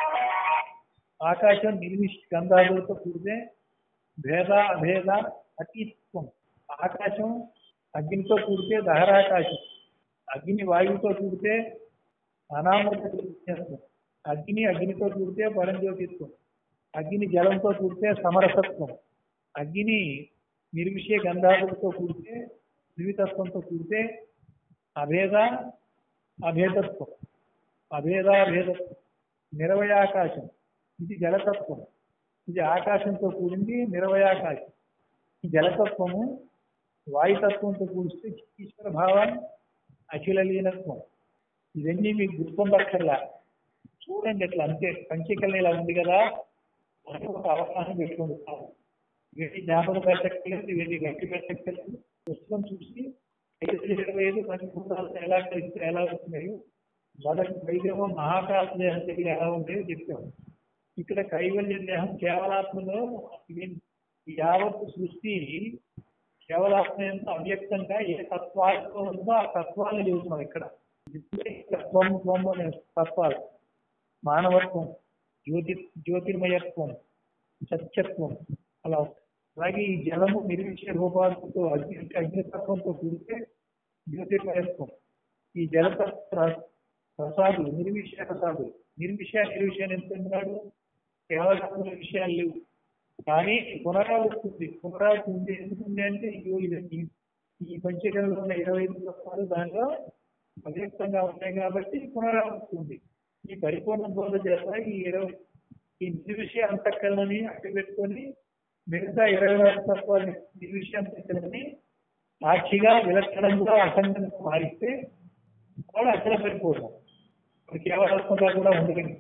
ఆకాశం నిర్విష గంధాదులతో కూడితే భేద అభేద అతీత్వం ఆకాశం అగ్నితో కూడితే దహరాకాశం అగ్ని వాయువుతో కూడితే అనామృత జ్యోతిత్వం అగ్ని అగ్నితో కూడితే పరంజ్యోతిత్వం అగ్ని జలంతో కూడితే సమరసత్వం అగ్ని నిర్విషయ గంధాదులతో కూడితే ద్వితత్వంతో కూడితే అభేద అభేదత్వం అభేదాభేదత్వం నిరవయాకాశం ఇది జలతత్వం ఇది ఆకాశంతో కూడింది నిరవయాకాశం ఈ జలతత్వము వాయుతత్వంతో కూడిస్తే ఈశ్వర భావం అఖిల లీనత్వం ఇవన్నీ మీకు గుర్తుండక్కర్లా చూడండి అట్లా అంతే పంచకల్ని ఇలా ఉంది కదా అని ఒక అవగాహన పెట్టుకుంటాను ఇవన్నీ జ్ఞాపక పెట్టక్కర్లేదు ఇవన్నీ గట్టి పెట్టక్కర్లేదు పుస్తకం చూసి ఐదు ఇరవై ఐదు పంచభూతాలు ఎలా కలిసి ఎలా వచ్చినాయి మొదటి పైదేమో మహాకాశ దేహం దగ్గర ఎలా ఉండేది చెప్పాము ఇక్కడ కైవల్య దేహం కేవలాత్మలో ఇది యావత్ సృష్టి కేవలాత్మ ఎంత అవ్యక్తంగా ఏ తత్వాలతో ఉందో ఆ తత్వాలు చూస్తున్నాం ఇక్కడ తత్వం త్వం అనే తత్వాలు మానవత్వం జ్యోతి జ్యోతిర్మయత్వం సత్యత్వం అలా అలాగే ఈ జలము నిర్విషయ రూపాలతో అగ్ని అగ్నితత్వంతో కూడితే జ్యోతిర్మయత్వం ఈ జలతత్వ రసాదులు నిర్విషయ రసాదులు నిర్విషయ నిర్విషయాన్ని ఎంత అన్నాడు కేవలం విషయాలు లేవు కానీ పునరావృత్తుంది పునరావృత్తి ఉంది ఎందుకుంది అంటే ఇగో ఇది ఈ పంచకంలో ఉన్న ఇరవై ఐదు రకాలు దానిలో అవ్యక్తంగా ఉన్నాయి కాబట్టి పునరావృత్తి ఉంది ఈ పరిపూర్ణ బోధ చేత ఈ ఇరవై ఈ నిర్విషయ అంతఃకరణని అడ్డు పెట్టుకొని మిగతా ఇరవై నాలుగు తత్వాన్ని నిర్విషయ అంతఃకరణని సాక్షిగా విలక్షణంగా అసంగంగా మారిస్తే కూడా అక్కడ పరిపూర్ణం ఇప్పుడు కేవలాత్మగా కూడా ఉండగలిగింది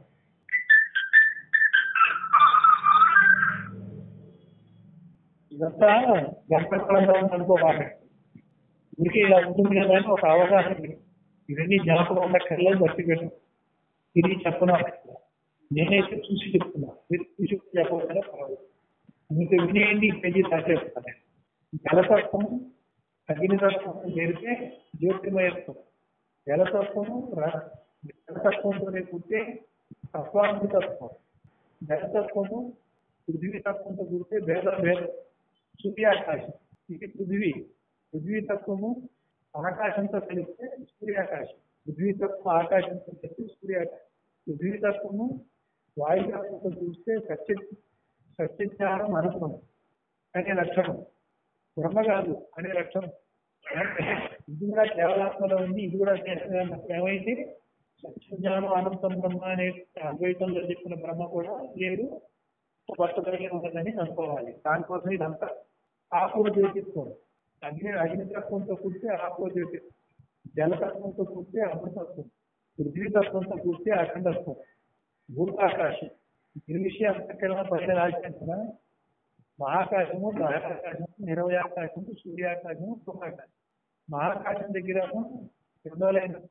ఇదంతా గంటకాలంగా ఉందనుకోవాలి ఇంకే ఇలా ఉంటుంది కదా అని ఒక అవగాహన ఉంది. ఇవన్నీ జ్ఞాపకం ఉండక్కర్లేదు బట్టి పెట్టు తిరిగి చెప్పను నేనైతే చూసి చెప్తున్నా మీరు చూసి చెప్పకపోయినా పర్వాలేదు మీకు వినేయండి ఈ పేజీ దాచేస్తాను జలతత్వం అగ్నితత్వం చేరితే జ్యోతిర్మయత్వం జలతత్వము ర- జలతత్వంతోనే పుట్టే తత్వాంతత్వం జలతత్వము పృథ్వీ తత్వంతో కూడితే భేద భేద సూర్యాకాశం ఇది పృథ్వీ పృథ్వీ తత్వము ఆకాశంతో కలిస్తే సూర్యాకాశం పృథ్వీ తత్వం ఆకాశంతో కలిస్తే సూర్యాకాశం పృథ్వీ తత్వము వాయుతత్వంతో చూస్తే సత్య సత్యజ్ఞానం అనుభవం అనే లక్షణం బ్రహ్మ కాదు అనే లక్షణం అంటే ఇది కూడా కేవలాత్మలో ఉంది ఇది కూడా కేవలాత్మ ఏమైతే సత్యజ్ఞానం అనంతం బ్రహ్మ అనే అద్వైతంలో చెప్పిన బ్రహ్మ కూడా లేదు పట్టుదలగా ఉన్నదని అనుకోవాలి దానికోసం ఇదంతా ఆకువ జ్యోతిత్వం అగ్ని అగ్నితత్వంతో కూడితే ఆకువ జ్యోతిత్వం జలతత్వంతో కూడితే అమృతత్వం పృథ్వీతత్వంతో కూడితే అఖండత్వం భూతాకాశం నిర్విషయ అంతఃకరణ పైన రాశాను కదా మహాకాశము దహరాకాశము నిరవయాకాశము సూర్యాకాశము భూమాకాశం మహాకాశం దగ్గర రెండోలైనంత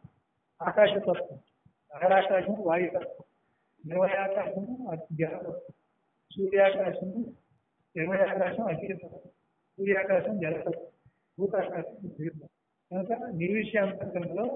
ఆకాశతత్వం దహరాకాశం వాయుతత్వం నిర్వయాకాశము జలతత్వం సూర్యాకాశము నిర్వయాకాశం అగ్నితత్వం సూర్యాకాశం జలతత్వం భూతాకాశం పృథ్వీతత్వం కనుక నిర్విషయ అంతఃకరణలో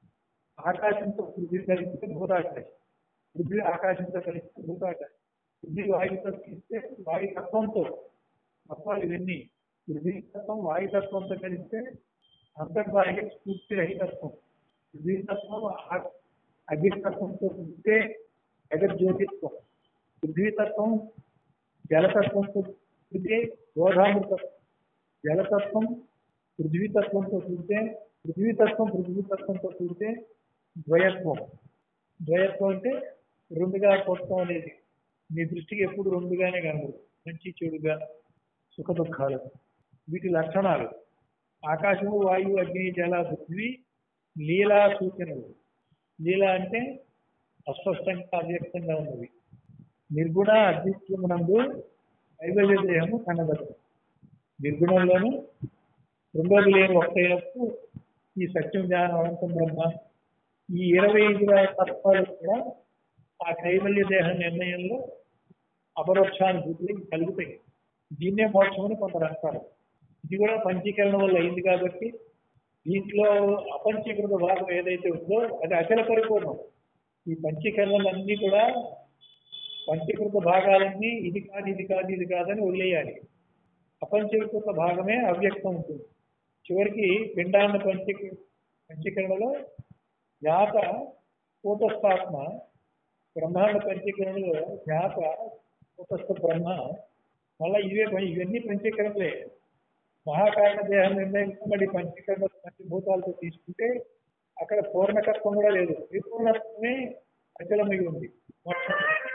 ఆకాశంతో పృథ్వీ కలిపితే భూతాకాశం పృథ్వీ ఆకాశంతో కలిస్తే భూతాకాశం పృథ్వీ వాయుతో కలిస్తే వాయుతత్వంతో తత్వాలు ఇవన్నీ పృథ్వీతత్వం వాయుతత్వంతో కలిస్తే అంతర్బాహ్య స్ఫూర్తి రహితత్వం పృథ్వీతత్వం ఆ- అగ్నితత్వంతో కలిస్తే జగజ్యోతిత్వం పృథ్వీతత్వం జలతత్వంతో కూడితే బోధామృతత్వం జలతత్వం పృథ్వీతత్వంతో కూడితే పృథ్వీతత్వం పృథ్వీతత్వంతో కూడితే ద్వయత్వం ద్వయత్వం అంటే రెండుగా పోవటం అనేది మీ దృష్టికి ఎప్పుడు రెండుగానే కనబడుతుంది మంచి చెడుగా సుఖ దుఃఖాలు వీటి లక్షణాలు ఆకాశము వాయువు అగ్ని జల పృథ్వీ లీలా సూచనలు లీల అంటే అస్పష్టంగా అవ్యక్తంగా ఉన్నవి నిర్గుణ అద్వితీయమునందు కైవల్య దేహము కనబడదు నిర్గుణంలోను రెండోది లేని ఒకటైనప్పుడు ఈ సత్యం జ్ఞానం అనంతం బ్రహ్మ ఈ ఇరవై ఐదు తత్వాలు కూడా ఆ కైవల్య దేహ నిర్ణయంలో అపరోక్షానుభూతులు కలుగుతాయి దీన్నే మోక్షం అని కొందరు అంటారు ఇది కూడా పంచీకరణ వల్ల అయింది కాబట్టి దీంట్లో అపంచీకృత భాగం ఏదైతే ఉందో అది అచల పరిపూర్ణం ఈ పంచీకరణలన్నీ కూడా పంచీకృత భాగాలన్నీ ఇది కాదు ఇది కాదు ఇది కాదని వదిలేయాలి అపంచీకృత భాగమే అవ్యక్తం ఉంటుంది చివరికి పిండాన్న పంచీ పంచీకరణలో జ్ఞాత కూటస్థాత్మ బ్రహ్మాండ పంచీకరణలో జ్ఞాత కూటస్థ బ్రహ్మ మళ్ళీ ఇవే పం- ఇవన్నీ పంచీకరణలే మహాకారణ దేహం నిర్ణయించి మళ్ళీ పంచీకరణ పంచభూతాలతో తీసుకుంటే అక్కడ పూర్ణకత్వం కూడా లేదు పరిపూర్ణత్వమే అచలమై ఉంది మొత్తం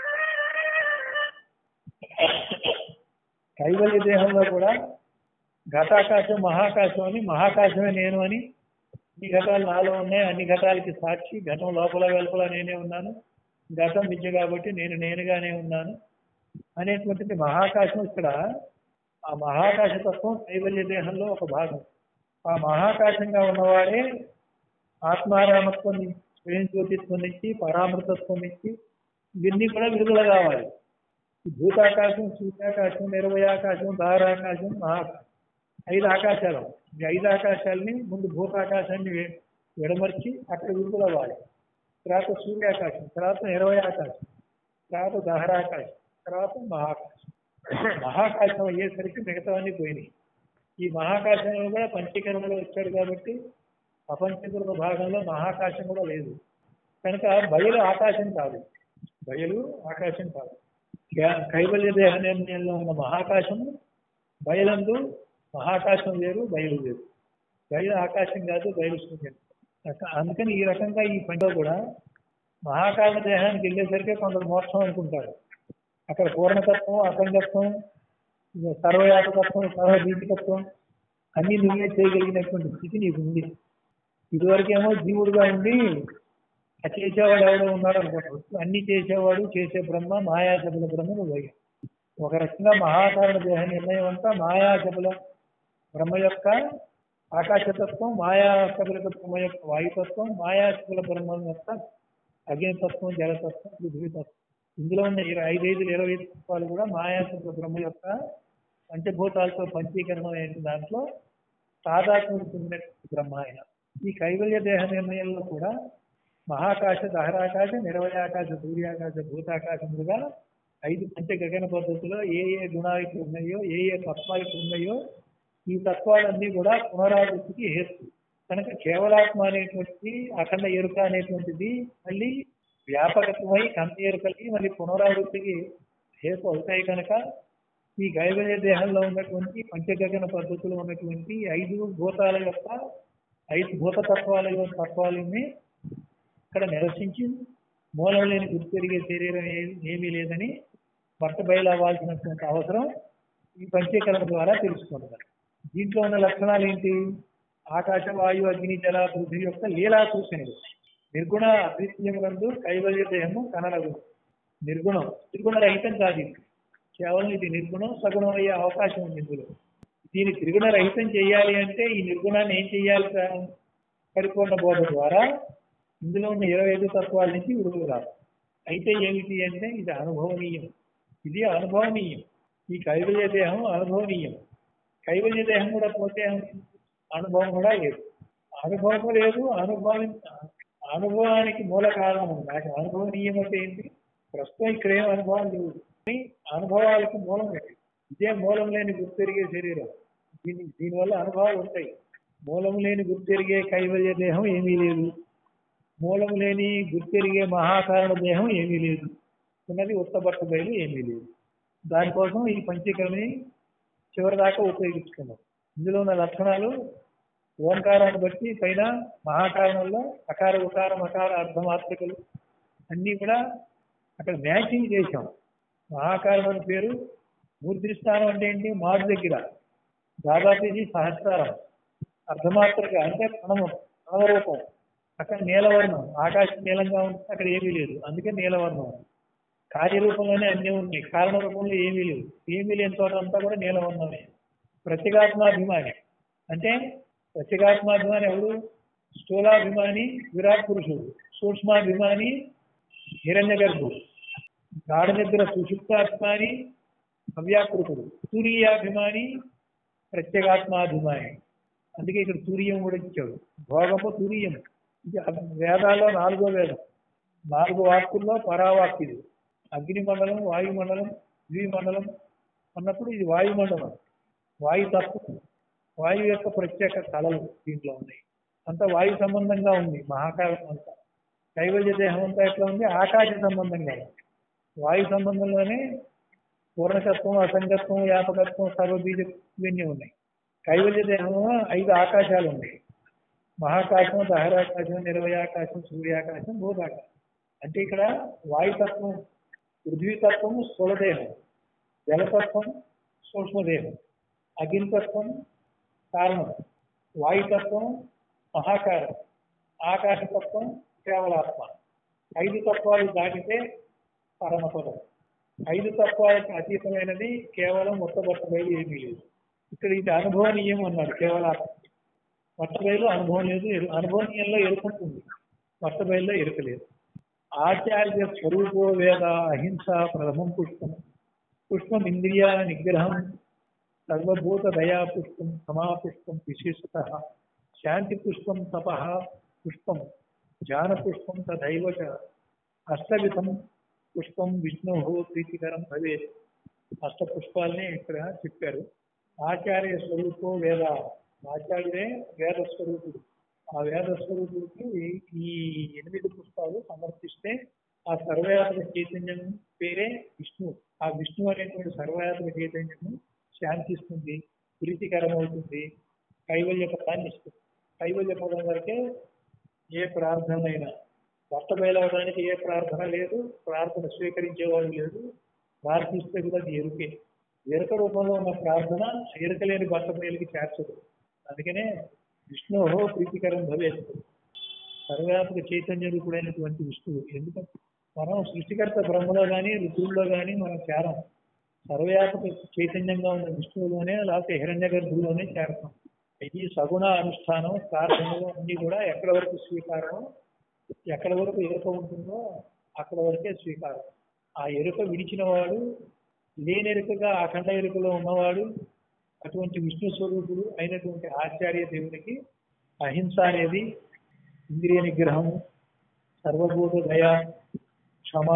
కైవల్య దేహంలో కూడా ఘటాకాశం మహాకాశం అని మహాకాశమే నేను అని ఈ ఘటాలు నాలో ఉన్నాయి అన్ని ఘటాలకి సాక్షి ఘటం లోపల వెలుపల నేనే ఉన్నాను ఘటం విద్య కాబట్టి నేను నేనుగానే ఉన్నాను అనేటువంటిది మహాకాశం ఇక్కడ ఆ మహాకాశ తత్వం కైవల్య దేహంలో ఒక భాగం ఆ మహాకాశంగా ఉన్నవాడే ఆత్మారామత్వం నుంచి స్వయం జ్యోతిత్వం నుంచి పరామృతత్వం నుంచి ఇవన్నీ కూడా విడుదల కావాలి ఈ భూతాకాశం సూర్యాకాశం నిర్వయాకాశం ధారాకాశం మహాకాశం ఐదు ఆకాశాలు ఈ ఐదు ఆకాశాలని ముందు భూతాకాశాన్ని వె- విడమర్చి అక్కడ విడుదల అవ్వాలి తర్వాత సూర్యాకాశం తర్వాత ఇరవై ఆకాశం తర్వాత దహరాకాశం తర్వాత మహాకాశం మహాకాశం అయ్యేసరికి మిగతావన్నీ పోయినాయి ఈ మహాకాశంలో కూడా పంచీకరణలో వచ్చాడు కాబట్టి అపంచకృత భాగంలో మహాకాశం కూడా లేదు కనుక బయలు ఆకాశం కాదు బయలు ఆకాశం కాదు జ్ఞా- కైవల్య దేహ నిర్ణయంలో ఉన్న మహాకాశము బయలందు మహాకాశం వేరు బయలు వేరు బయలు ఆకాశం కాదు బయలు శూన్యం అక- అందుకని ఈ రకంగా ఈ పండుగ కూడా మహాకాల దేహానికి వెళ్ళేసరికి కొందరు మోక్షం అనుకుంటారు అక్కడ పూర్ణతత్వం అఖండత్వం సర్వయాతకత్వం సర్వదీపికత్వం అన్ని నువ్వే చేయగలిగినటువంటి స్థితి నీకు ఉంది ఇదివరకేమో జీవుడుగా ఉండి ఆ చేసేవాడు ఎవడో ఉన్నాడు అనుకుంటారు అన్ని చేసేవాడు చేసే బ్రహ్మ మాయాశబుల బ్రహ్మ నువ్వు అయ్యావు. ఒక రకంగా మహాకారణ దేహ నిర్ణయం అంతా మాయాశబుల బ్రహ్మ యొక్క ఆకాశతత్వం మాయాశబుల బ్రహ్మ యొక్క వాయుతత్వం మాయాశబుల బ్రహ్మ యొక్క అగ్నితత్వం జలతత్వం పృథ్వీతత్వం ఇందులో ఉన్న ఇరవై ఐదైదు ఇరవై ఐదు తత్వాలు కూడా మాయాశబుల బ్రహ్మ యొక్క పంచభూతాలతో పంచీకరణం అయిన దాంట్లో సాధాత్మకు చెందిన బ్రహ్మ ఆయన ఈ కైవల్య దేహ నిర్ణయంలో కూడా మహాకాశ దహరాకాశ నిరవయాకాశ సూర్యాకాశ భూతాకాశములుగా ఐదు పంచ గగన పద్ధతిలో ఏ ఏ గుణాలు ఉన్నాయో ఏ ఏ తత్వాలు ఉన్నాయో ఈ తత్వాలన్నీ కూడా పునరావృత్తికి హేతు కనుక కేవలాత్మ అనేటువంటిది అఖండ ఎరుక అనేటువంటిది మళ్ళీ వ్యాపకత్వమై కంత ఎరుకలకి మళ్ళీ పునరావృత్తికి హేతు అవుతాయి కనుక ఈ కైవల్య దేహంలో ఉన్నటువంటి పంచగగన పద్ధతిలో ఉన్నటువంటి ఐదు భూతాల యొక్క ఐదు భూత తత్వాల యొక్క తత్వాలని ఇక్కడ నిరసించి మూలం లేని గుర్తు పెరిగే శరీరం ఏ- ఏమీ లేదని భర్త బయలు అవ్వాల్సినటువంటి అవసరం ఈ పంచీకరణ ద్వారా తెలుసుకుంటారు దీంట్లో ఉన్న లక్షణాలు ఏంటి ఆకాశ వాయు అగ్ని జల పృథ్వీ యొక్క లీలా సూచనలు నిర్గుణ అద్వితీయములందు కైవల్య దేహము కనరగు నిర్గుణం నిర్గుణ రహితం కాదు ఇది కేవలం ఇది నిర్గుణం సగుణం అయ్యే అవకాశం ఉంది ఇందులో దీన్ని త్రిగుణ రహితం చేయాలి అంటే ఈ నిర్గుణాన్ని ఏం చేయాలి సార్? పరిపూర్ణ బోధ ద్వారా ఇందులో ఉన్న ఇరవై ఐదు తత్వాల నుంచి విడుదల రాదు అయితే ఏమిటి అంటే ఇది అనుభవనీయం ఇది అనుభవనీయం ఈ కైవల్య దేహం అనుభవనీయం కైవల్య దేహం కూడా పోతే అనుభవం కూడా లేదు అనుభవం లేదు అనుభవం అనుభవానికి మూల కారణం ఉంది నాకు అనుభవనీయం అంటే ఏంటి ప్రస్తుతం ఇక్కడ ఏం అనుభవం లేవు కానీ అనుభవాలకు మూలం ఏంటి ఇదే మూలం లేని గుర్తెరిగే శరీరం దీని దీనివల్ల అనుభవాలు ఉంటాయి మూలం లేని గుర్తెరిగే కైవల్య దేహం ఏమీ లేదు మూలం లేని గుర్తెరిగే మహాకారణ దేహం ఏమీ లేదు ఉన్నది ఉత్తబట్ట బయలు ఏమీ లేదు దానికోసం ఈ పంచీకరణని చివరి దాకా ఉపయోగించుకున్నాం ఇందులో ఉన్న లక్షణాలు ఓంకారాన్ని బట్టి పైన మహాకారణంలో అకార ఉకారం అకార అర్ధమాత్రికలు అన్నీ కూడా అక్కడ మ్యాచింగ్ చేశాం మహాకారణం అని పేరు మూర్తి స్థానం అంటే ఏంటి మారు దగ్గర దాదాపు ఇది సహస్రారం అర్ధమాత్రిక అంటే ప్రణవం ప్రణవరూపం అక్కడ నీలవర్ణం ఆకాశం నీలంగా ఉంటుంది అక్కడ ఏమీ లేదు అందుకే నీలవర్ణం కార్యరూపంలోనే అన్నీ ఉన్నాయి కారణ రూపంలో ఏమీ లేవు ఏమీ లేని చోట అంతా కూడా నీలం ఉన్నది ప్రత్యేగాత్మాభిమాని అంటే ప్రత్యేగాత్మాభిమాని ఎవరు స్థూలాభిమాని విరాట్ పురుషుడు సూక్ష్మాభిమాని హిరణ్య గర్భుడు గాఢ నిద్ర సుషుప్తాత్మాని అవ్యాకృతుడు తురీయాభిమాని ప్రత్యేగాత్మాభిమాని అందుకే ఇక్కడ తురియం కూడా ఇచ్చాడు భోగము తురియం ఇది వేదాల్లో నాలుగో వేదం నాలుగు వాక్కుల్లో పరావాక్కు ఇది అగ్నిమండలం వాయుమండలం ద్విమండలం అన్నప్పుడు ఇది వాయుమండలం వాయు తత్వం వాయువు యొక్క ప్రత్యేక కళలు దీంట్లో ఉన్నాయి అంతా వాయు సంబంధంగా ఉంది మహాకాలం అంతా కైవల్య దేహం అంతా ఎట్లా ఉంది ఆకాశ సంబంధంగా ఉంది వాయు సంబంధంలోనే పూర్ణతత్వం అసంగత్వం వ్యాపకత్వం సర్వబీజ ఇవన్నీ ఉన్నాయి కైవల్య దేహంలో ఐదు ఆకాశాలు ఉన్నాయి మహాకాశం దహరాకాశం నిర్వయాకాశం సూర్యాకాశం భూతాకాశం అంటే ఇక్కడ వాయుతత్వం పృథ్వీతత్వం స్థూలదేహం జలతత్వం సూక్ష్మదేహం అగ్నితత్వం కారణం వాయుతత్వం మహాకారం ఆకాశతత్వం కేవలాత్మ ఐదు తత్వాలు దాటితే పరమపదం ఐదు తత్వాలకు అతీతమైనది కేవలం మొట్టబట్ట బయలు ఏమీ లేదు ఇక్కడ ఇది అనుభవనీయం అన్నాడు కేవలాత్మ మొట్టబయలు అనుభవం లేదు ఎరు- అనుభవనీయంలో ఎరుకుంటుంది మొట్టబయల్లో ఎరుకలేదు ఆచార్య స్వరూపో వేద అహింస ప్రథమం పుష్పం పుష్పం ఇంద్రియ నిగ్రహం సర్వభూత దయా పుష్పం సమాపుష్పం విశేషత శాంతి పుష్పం తప పుష్పం జ్ఞాన పుష్పం తదైవ చ అష్టవిధం పుష్పం విష్ణు ప్రీతికరం భవేత్ అష్ట పుష్పాలని ఇక్కడ చెప్పారు ఆచార్య స్వరూపో వేద ఆచార్యుడే వేద స్వరూపుడు ఆ వేద స్వరూపుడికి ఈ ఎనిమిది పుష్పాలు సమర్పిస్తే ఆ సర్వయాత్మ చైతన్యం పేరే విష్ణు ఆ విష్ణు అనేటువంటి సర్వయాత్మ చైతన్యము శాంతిస్తుంది ప్రీతికరమవుతుంది కైవల్య పదాన్ని ఇస్తుంది కైవల్య పదం వరకే ఏ ప్రార్థన అయినా భర్త బయలవడానికి ఏ ప్రార్థన లేదు ప్రార్థన స్వీకరించేవాడు లేదు ప్రార్థిస్తే కూడా అది ఎరుకే ఎరుక రూపంలో ఉన్న ప్రార్థన ఎరుకలేని భర్త బయలుకి చేర్చదు అందుకనే విష్ణు ప్రీతికరం భవేత్ సర్వవ్యాపక చైతన్య రూపుడైనటువంటి విష్ణువు ఎందుకంటే మనం సృష్టికర్త బ్రహ్మలో కానీ ఋతువుల్లో కానీ మనం చేరం సర్వవ్యాపక చైతన్యంగా ఉన్న విష్ణువులోనే లేకపోతే హిరణ్య గర్భుల్లోనే చేరతాం ఇది సగుణ అనుష్ఠానం ప్రార్థనలు అన్ని కూడా ఎక్కడ వరకు స్వీకారం ఎక్కడ వరకు ఎరుక ఉంటుందో అక్కడ వరకే స్వీకారం ఆ ఎరుక విడిచిన వాడు లేని ఎరుకగా అఖండ ఎరుకలో ఉన్నవాడు అటువంటి విష్ణు స్వరూపుడు అయినటువంటి ఆచార్య దేవునికి అహింస అనేది ఇంద్రియ నిగ్రహం సర్వభూత దయ క్షమ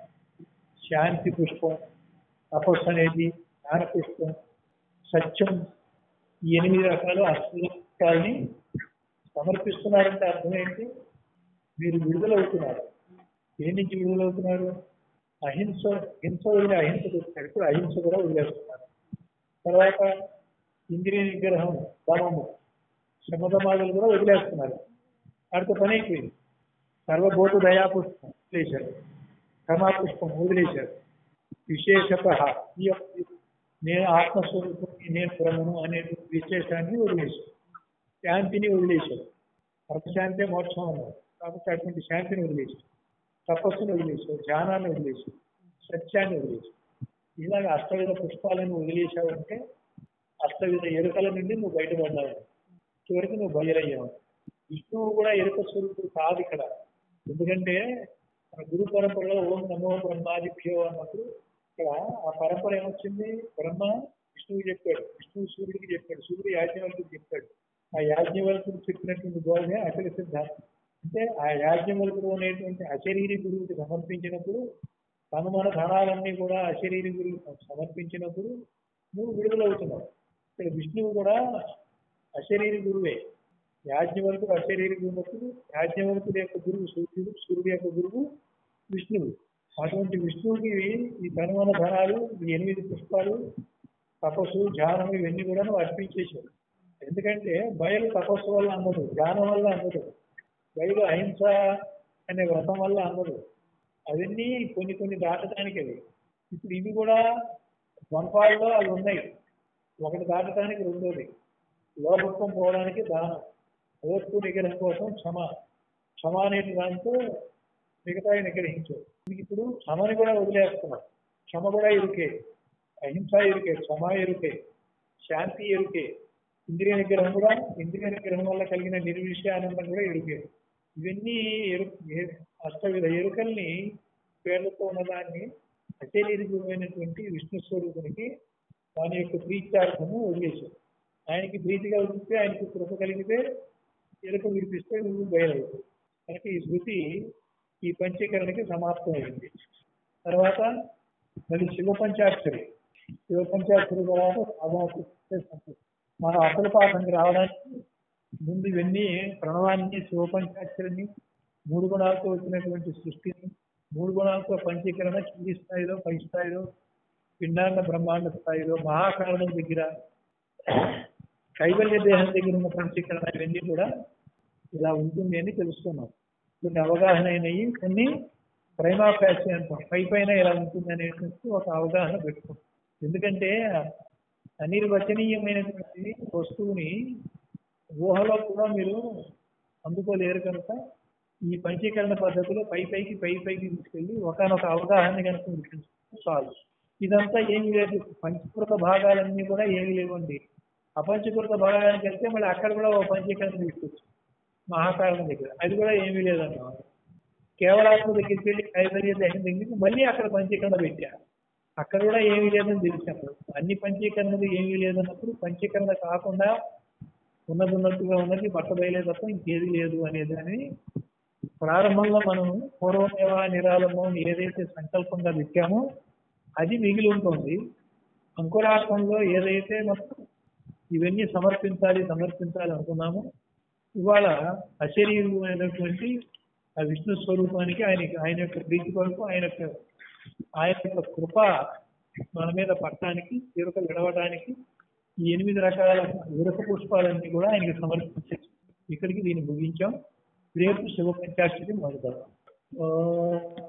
శాంతి పుష్పం తపస్సు అనేది జ్ఞాన పుష్పం సత్యం ఈ ఎనిమిది రకాల అస్త్రాలని సమర్పిస్తున్నారంటే అర్థం ఏంటి మీరు విడుదలవుతున్నారు ఏ నుంచి విడుదలవుతున్నారు అహింస హింస వదిలి అహింసకు వచ్చారు ఇప్పుడు అహింస కూడా వదిలేస్తున్నారు తర్వాత ఇంద్రియ నిగ్రహం దమము శమదమాదులు కూడా వదిలేస్తున్నారు వాడితో పని అయిపోయింది సర్వభూత దయాపుష్పం వదిలేశారు క్షమాపుష్పం వదిలేశారు విశేషత ఈ యొక్క నేను ఆత్మస్వరూపం నేను బ్రహ్మను అనే విశేషాన్ని వదిలేశారు శాంతిని వదిలేశారు పరమశాంతే మోక్షం అన్నారు కాబట్టి అటువంటి శాంతిని వదిలేశారు తపస్సును వదిలేశారు ధ్యానాన్ని వదిలేశారు సత్యాన్ని వదిలేశారు ఇలాగ అష్టవిధ పుష్పాలను వదిలేశావంటే అష్టవిధ ఎరుకల నుండి నువ్వు బయటపడ్డావు చివరికి నువ్వు బయలయ్యావు విష్ణువు కూడా ఎరుక స్వరూపుడు కాదు ఇక్కడ ఎందుకంటే మన గురు పరంపరలో ఓం నమో బ్రహ్మాదిభ్యో అన్నప్పుడు ఇక్కడ ఆ పరంపర ఏమొచ్చింది బ్రహ్మ విష్ణువు చెప్పాడు విష్ణువు సూర్యుడికి చెప్పాడు సూర్యుడు యాజ్ఞవల్కుడికి చెప్పాడు ఆ యాజ్ఞవల్కుడు చెప్పినటువంటి బోధనే అచల సిద్ధాంతం అంటే ఆ యాజ్ఞవల్కుడు అనేటువంటి అశరీరి గురువుకి సమర్పించినప్పుడు తను మన ధనాలన్నీ కూడా అశరీరి గురువుకి సమర్పించినప్పుడు నువ్వు విడుదలవుతున్నావు ఇక్కడ విష్ణువు కూడా అశరీరి గురువే యాజ్ఞవల్కుడు అశరీరి గురువునప్పుడు యాజ్ఞవల్కుడు యొక్క గురువు సూర్యుడు సూర్యుడు యొక్క గురువు విష్ణువు అటువంటి విష్ణువుకి ఈ ధనవన ధనాలు ఈ ఎనిమిది పుష్పాలు తపస్సు ధ్యానం ఇవన్నీ కూడా నువ్వు అర్పించేశావు ఎందుకంటే బయలు తపస్సు వల్ల అందదు ధ్యానం వల్ల అందదు బయలు అహింస అనే వ్రతం వల్ల అందదు అవన్నీ కొన్ని కొన్ని దాటడానికి అవి ఇప్పుడు ఇవి కూడా వనపాడులో అవి ఉన్నాయి ఒకటి దాటడానికి రెండోది లోపత్వం పోవడానికి దానం ఓర్పు నిగ్రహం కోసం క్షమ క్షమ అనే దాంతో మిగతా నిగ్రహించు మీకు ఇప్పుడు క్షమని కూడా వదిలేస్తున్నాం క్షమ కూడా ఇరుకే అహింస ఇరుకే క్షమ ఇరుకే శాంతి ఎరుకే ఇంద్రియ నిగ్రహం కూడా ఇంద్రియ నిగ్రహం వల్ల కలిగిన నిర్విషయానందం కూడా ఎరుకే ఇవన్నీ ఎరు ఏ- అష్టవిధ ఎరుకల్ని పేర్లతో ఉన్నదాన్ని అశరీరమైనటువంటి విష్ణు స్వరూపునికి దాని యొక్క ప్రీత్యార్థము వదిలేశారు ఆయనకి ప్రీతి కలిగితే ఆయనకి కృప కలిగితే ఎరుక విడిపిస్తే నువ్వు బయలవుతావు కనుక ఈ శృతి ఈ పంచీకరణకి సమాప్తమైంది తర్వాత మళ్ళీ శివ పంచాక్షరి శివ పంచాక్షరి తర్వాత సాధారణ మన అసలు పాఠంకి రావడానికి ముందు ఇవన్నీ ప్రణవాన్ని శివ పంచాక్షరిని మూడు గుణాలతో వచ్చినటువంటి సృష్టిని మూడు గుణాలతో పంచీకరణ కింది స్థాయిలో పై స్థాయిలో పిండాండ బ్రహ్మాండ స్థాయిలో మహాకారణం దగ్గర కైవల్య దేహం దగ్గర ఉన్న పంచీకరణ ఇవన్నీ కూడా ఇలా ఉంటుంది అని తెలుస్తున్నాం కొన్ని అవగాహన అయినవి కొన్ని ప్రైమాఫాసి అంటాం పై పైన ఇలా ఉంటుంది అనేటువంటి ఒక అవగాహన పెట్టుకుంటాం ఎందుకంటే అనిర్వచనీయమైనటువంటి వస్తువుని ఊహలో కూడా మీరు అందుకోలేరు కనుక ఈ పంచీకరణ పద్ధతిలో పై పైకి పై పైకి తీసుకెళ్ళి ఒకనొక అవగాహన కనుక ఉంటుంది చాలు ఇదంతా ఏమి లేదు పంచకృత భాగాలన్నీ కూడా ఏమి లేవండి అపంచకృత భాగానికి వెళ్తే మళ్ళీ అక్కడ కూడా ఒక పంచీకరణ తీసుకొచ్చు మహాకారణం దగ్గర అది కూడా ఏమీ లేదన్నమాట కేవలాత్మ దగ్గరికి వెళ్ళి కైవల్య దేహం దగ్గరికి మళ్ళీ అక్కడ పంచీకరణ పెట్టారు అక్కడ కూడా ఏమీ లేదని తెలిసినప్పుడు అన్ని పంచీకరణలు ఏమీ లేదన్నప్పుడు పంచీకరణ కాకుండా ఉన్నది ఉన్నట్టుగా ఉన్నది బట్ట బయలే తప్ప ఇంకేది లేదు అనేదాన్ని ప్రారంభంలో మనం పూర్వమేవ నిరాళము ఏదైతే సంకల్పంగా పెట్టామో అది మిగిలి ఉంటుంది అంకురార్థంలో ఏదైతే మొత్తం ఇవన్నీ సమర్పించాలి సమర్పించాలి అనుకున్నామో ఇవాళ అశరీరమైనటువంటి ఆ విష్ణు స్వరూపానికి ఆయన ఆయన యొక్క ప్రీతి కొరకు ఆయన యొక్క ఆయన యొక్క కృప మన మీద పట్టడానికి తీరక విడవడానికి ఈ ఎనిమిది రకాల ఉరక పుష్పాలన్నీ కూడా ఆయనకి సమర్పించారు ఇక్కడికి దీన్ని ముగించాం రేపు శివ పంచాక్షరి మొదలు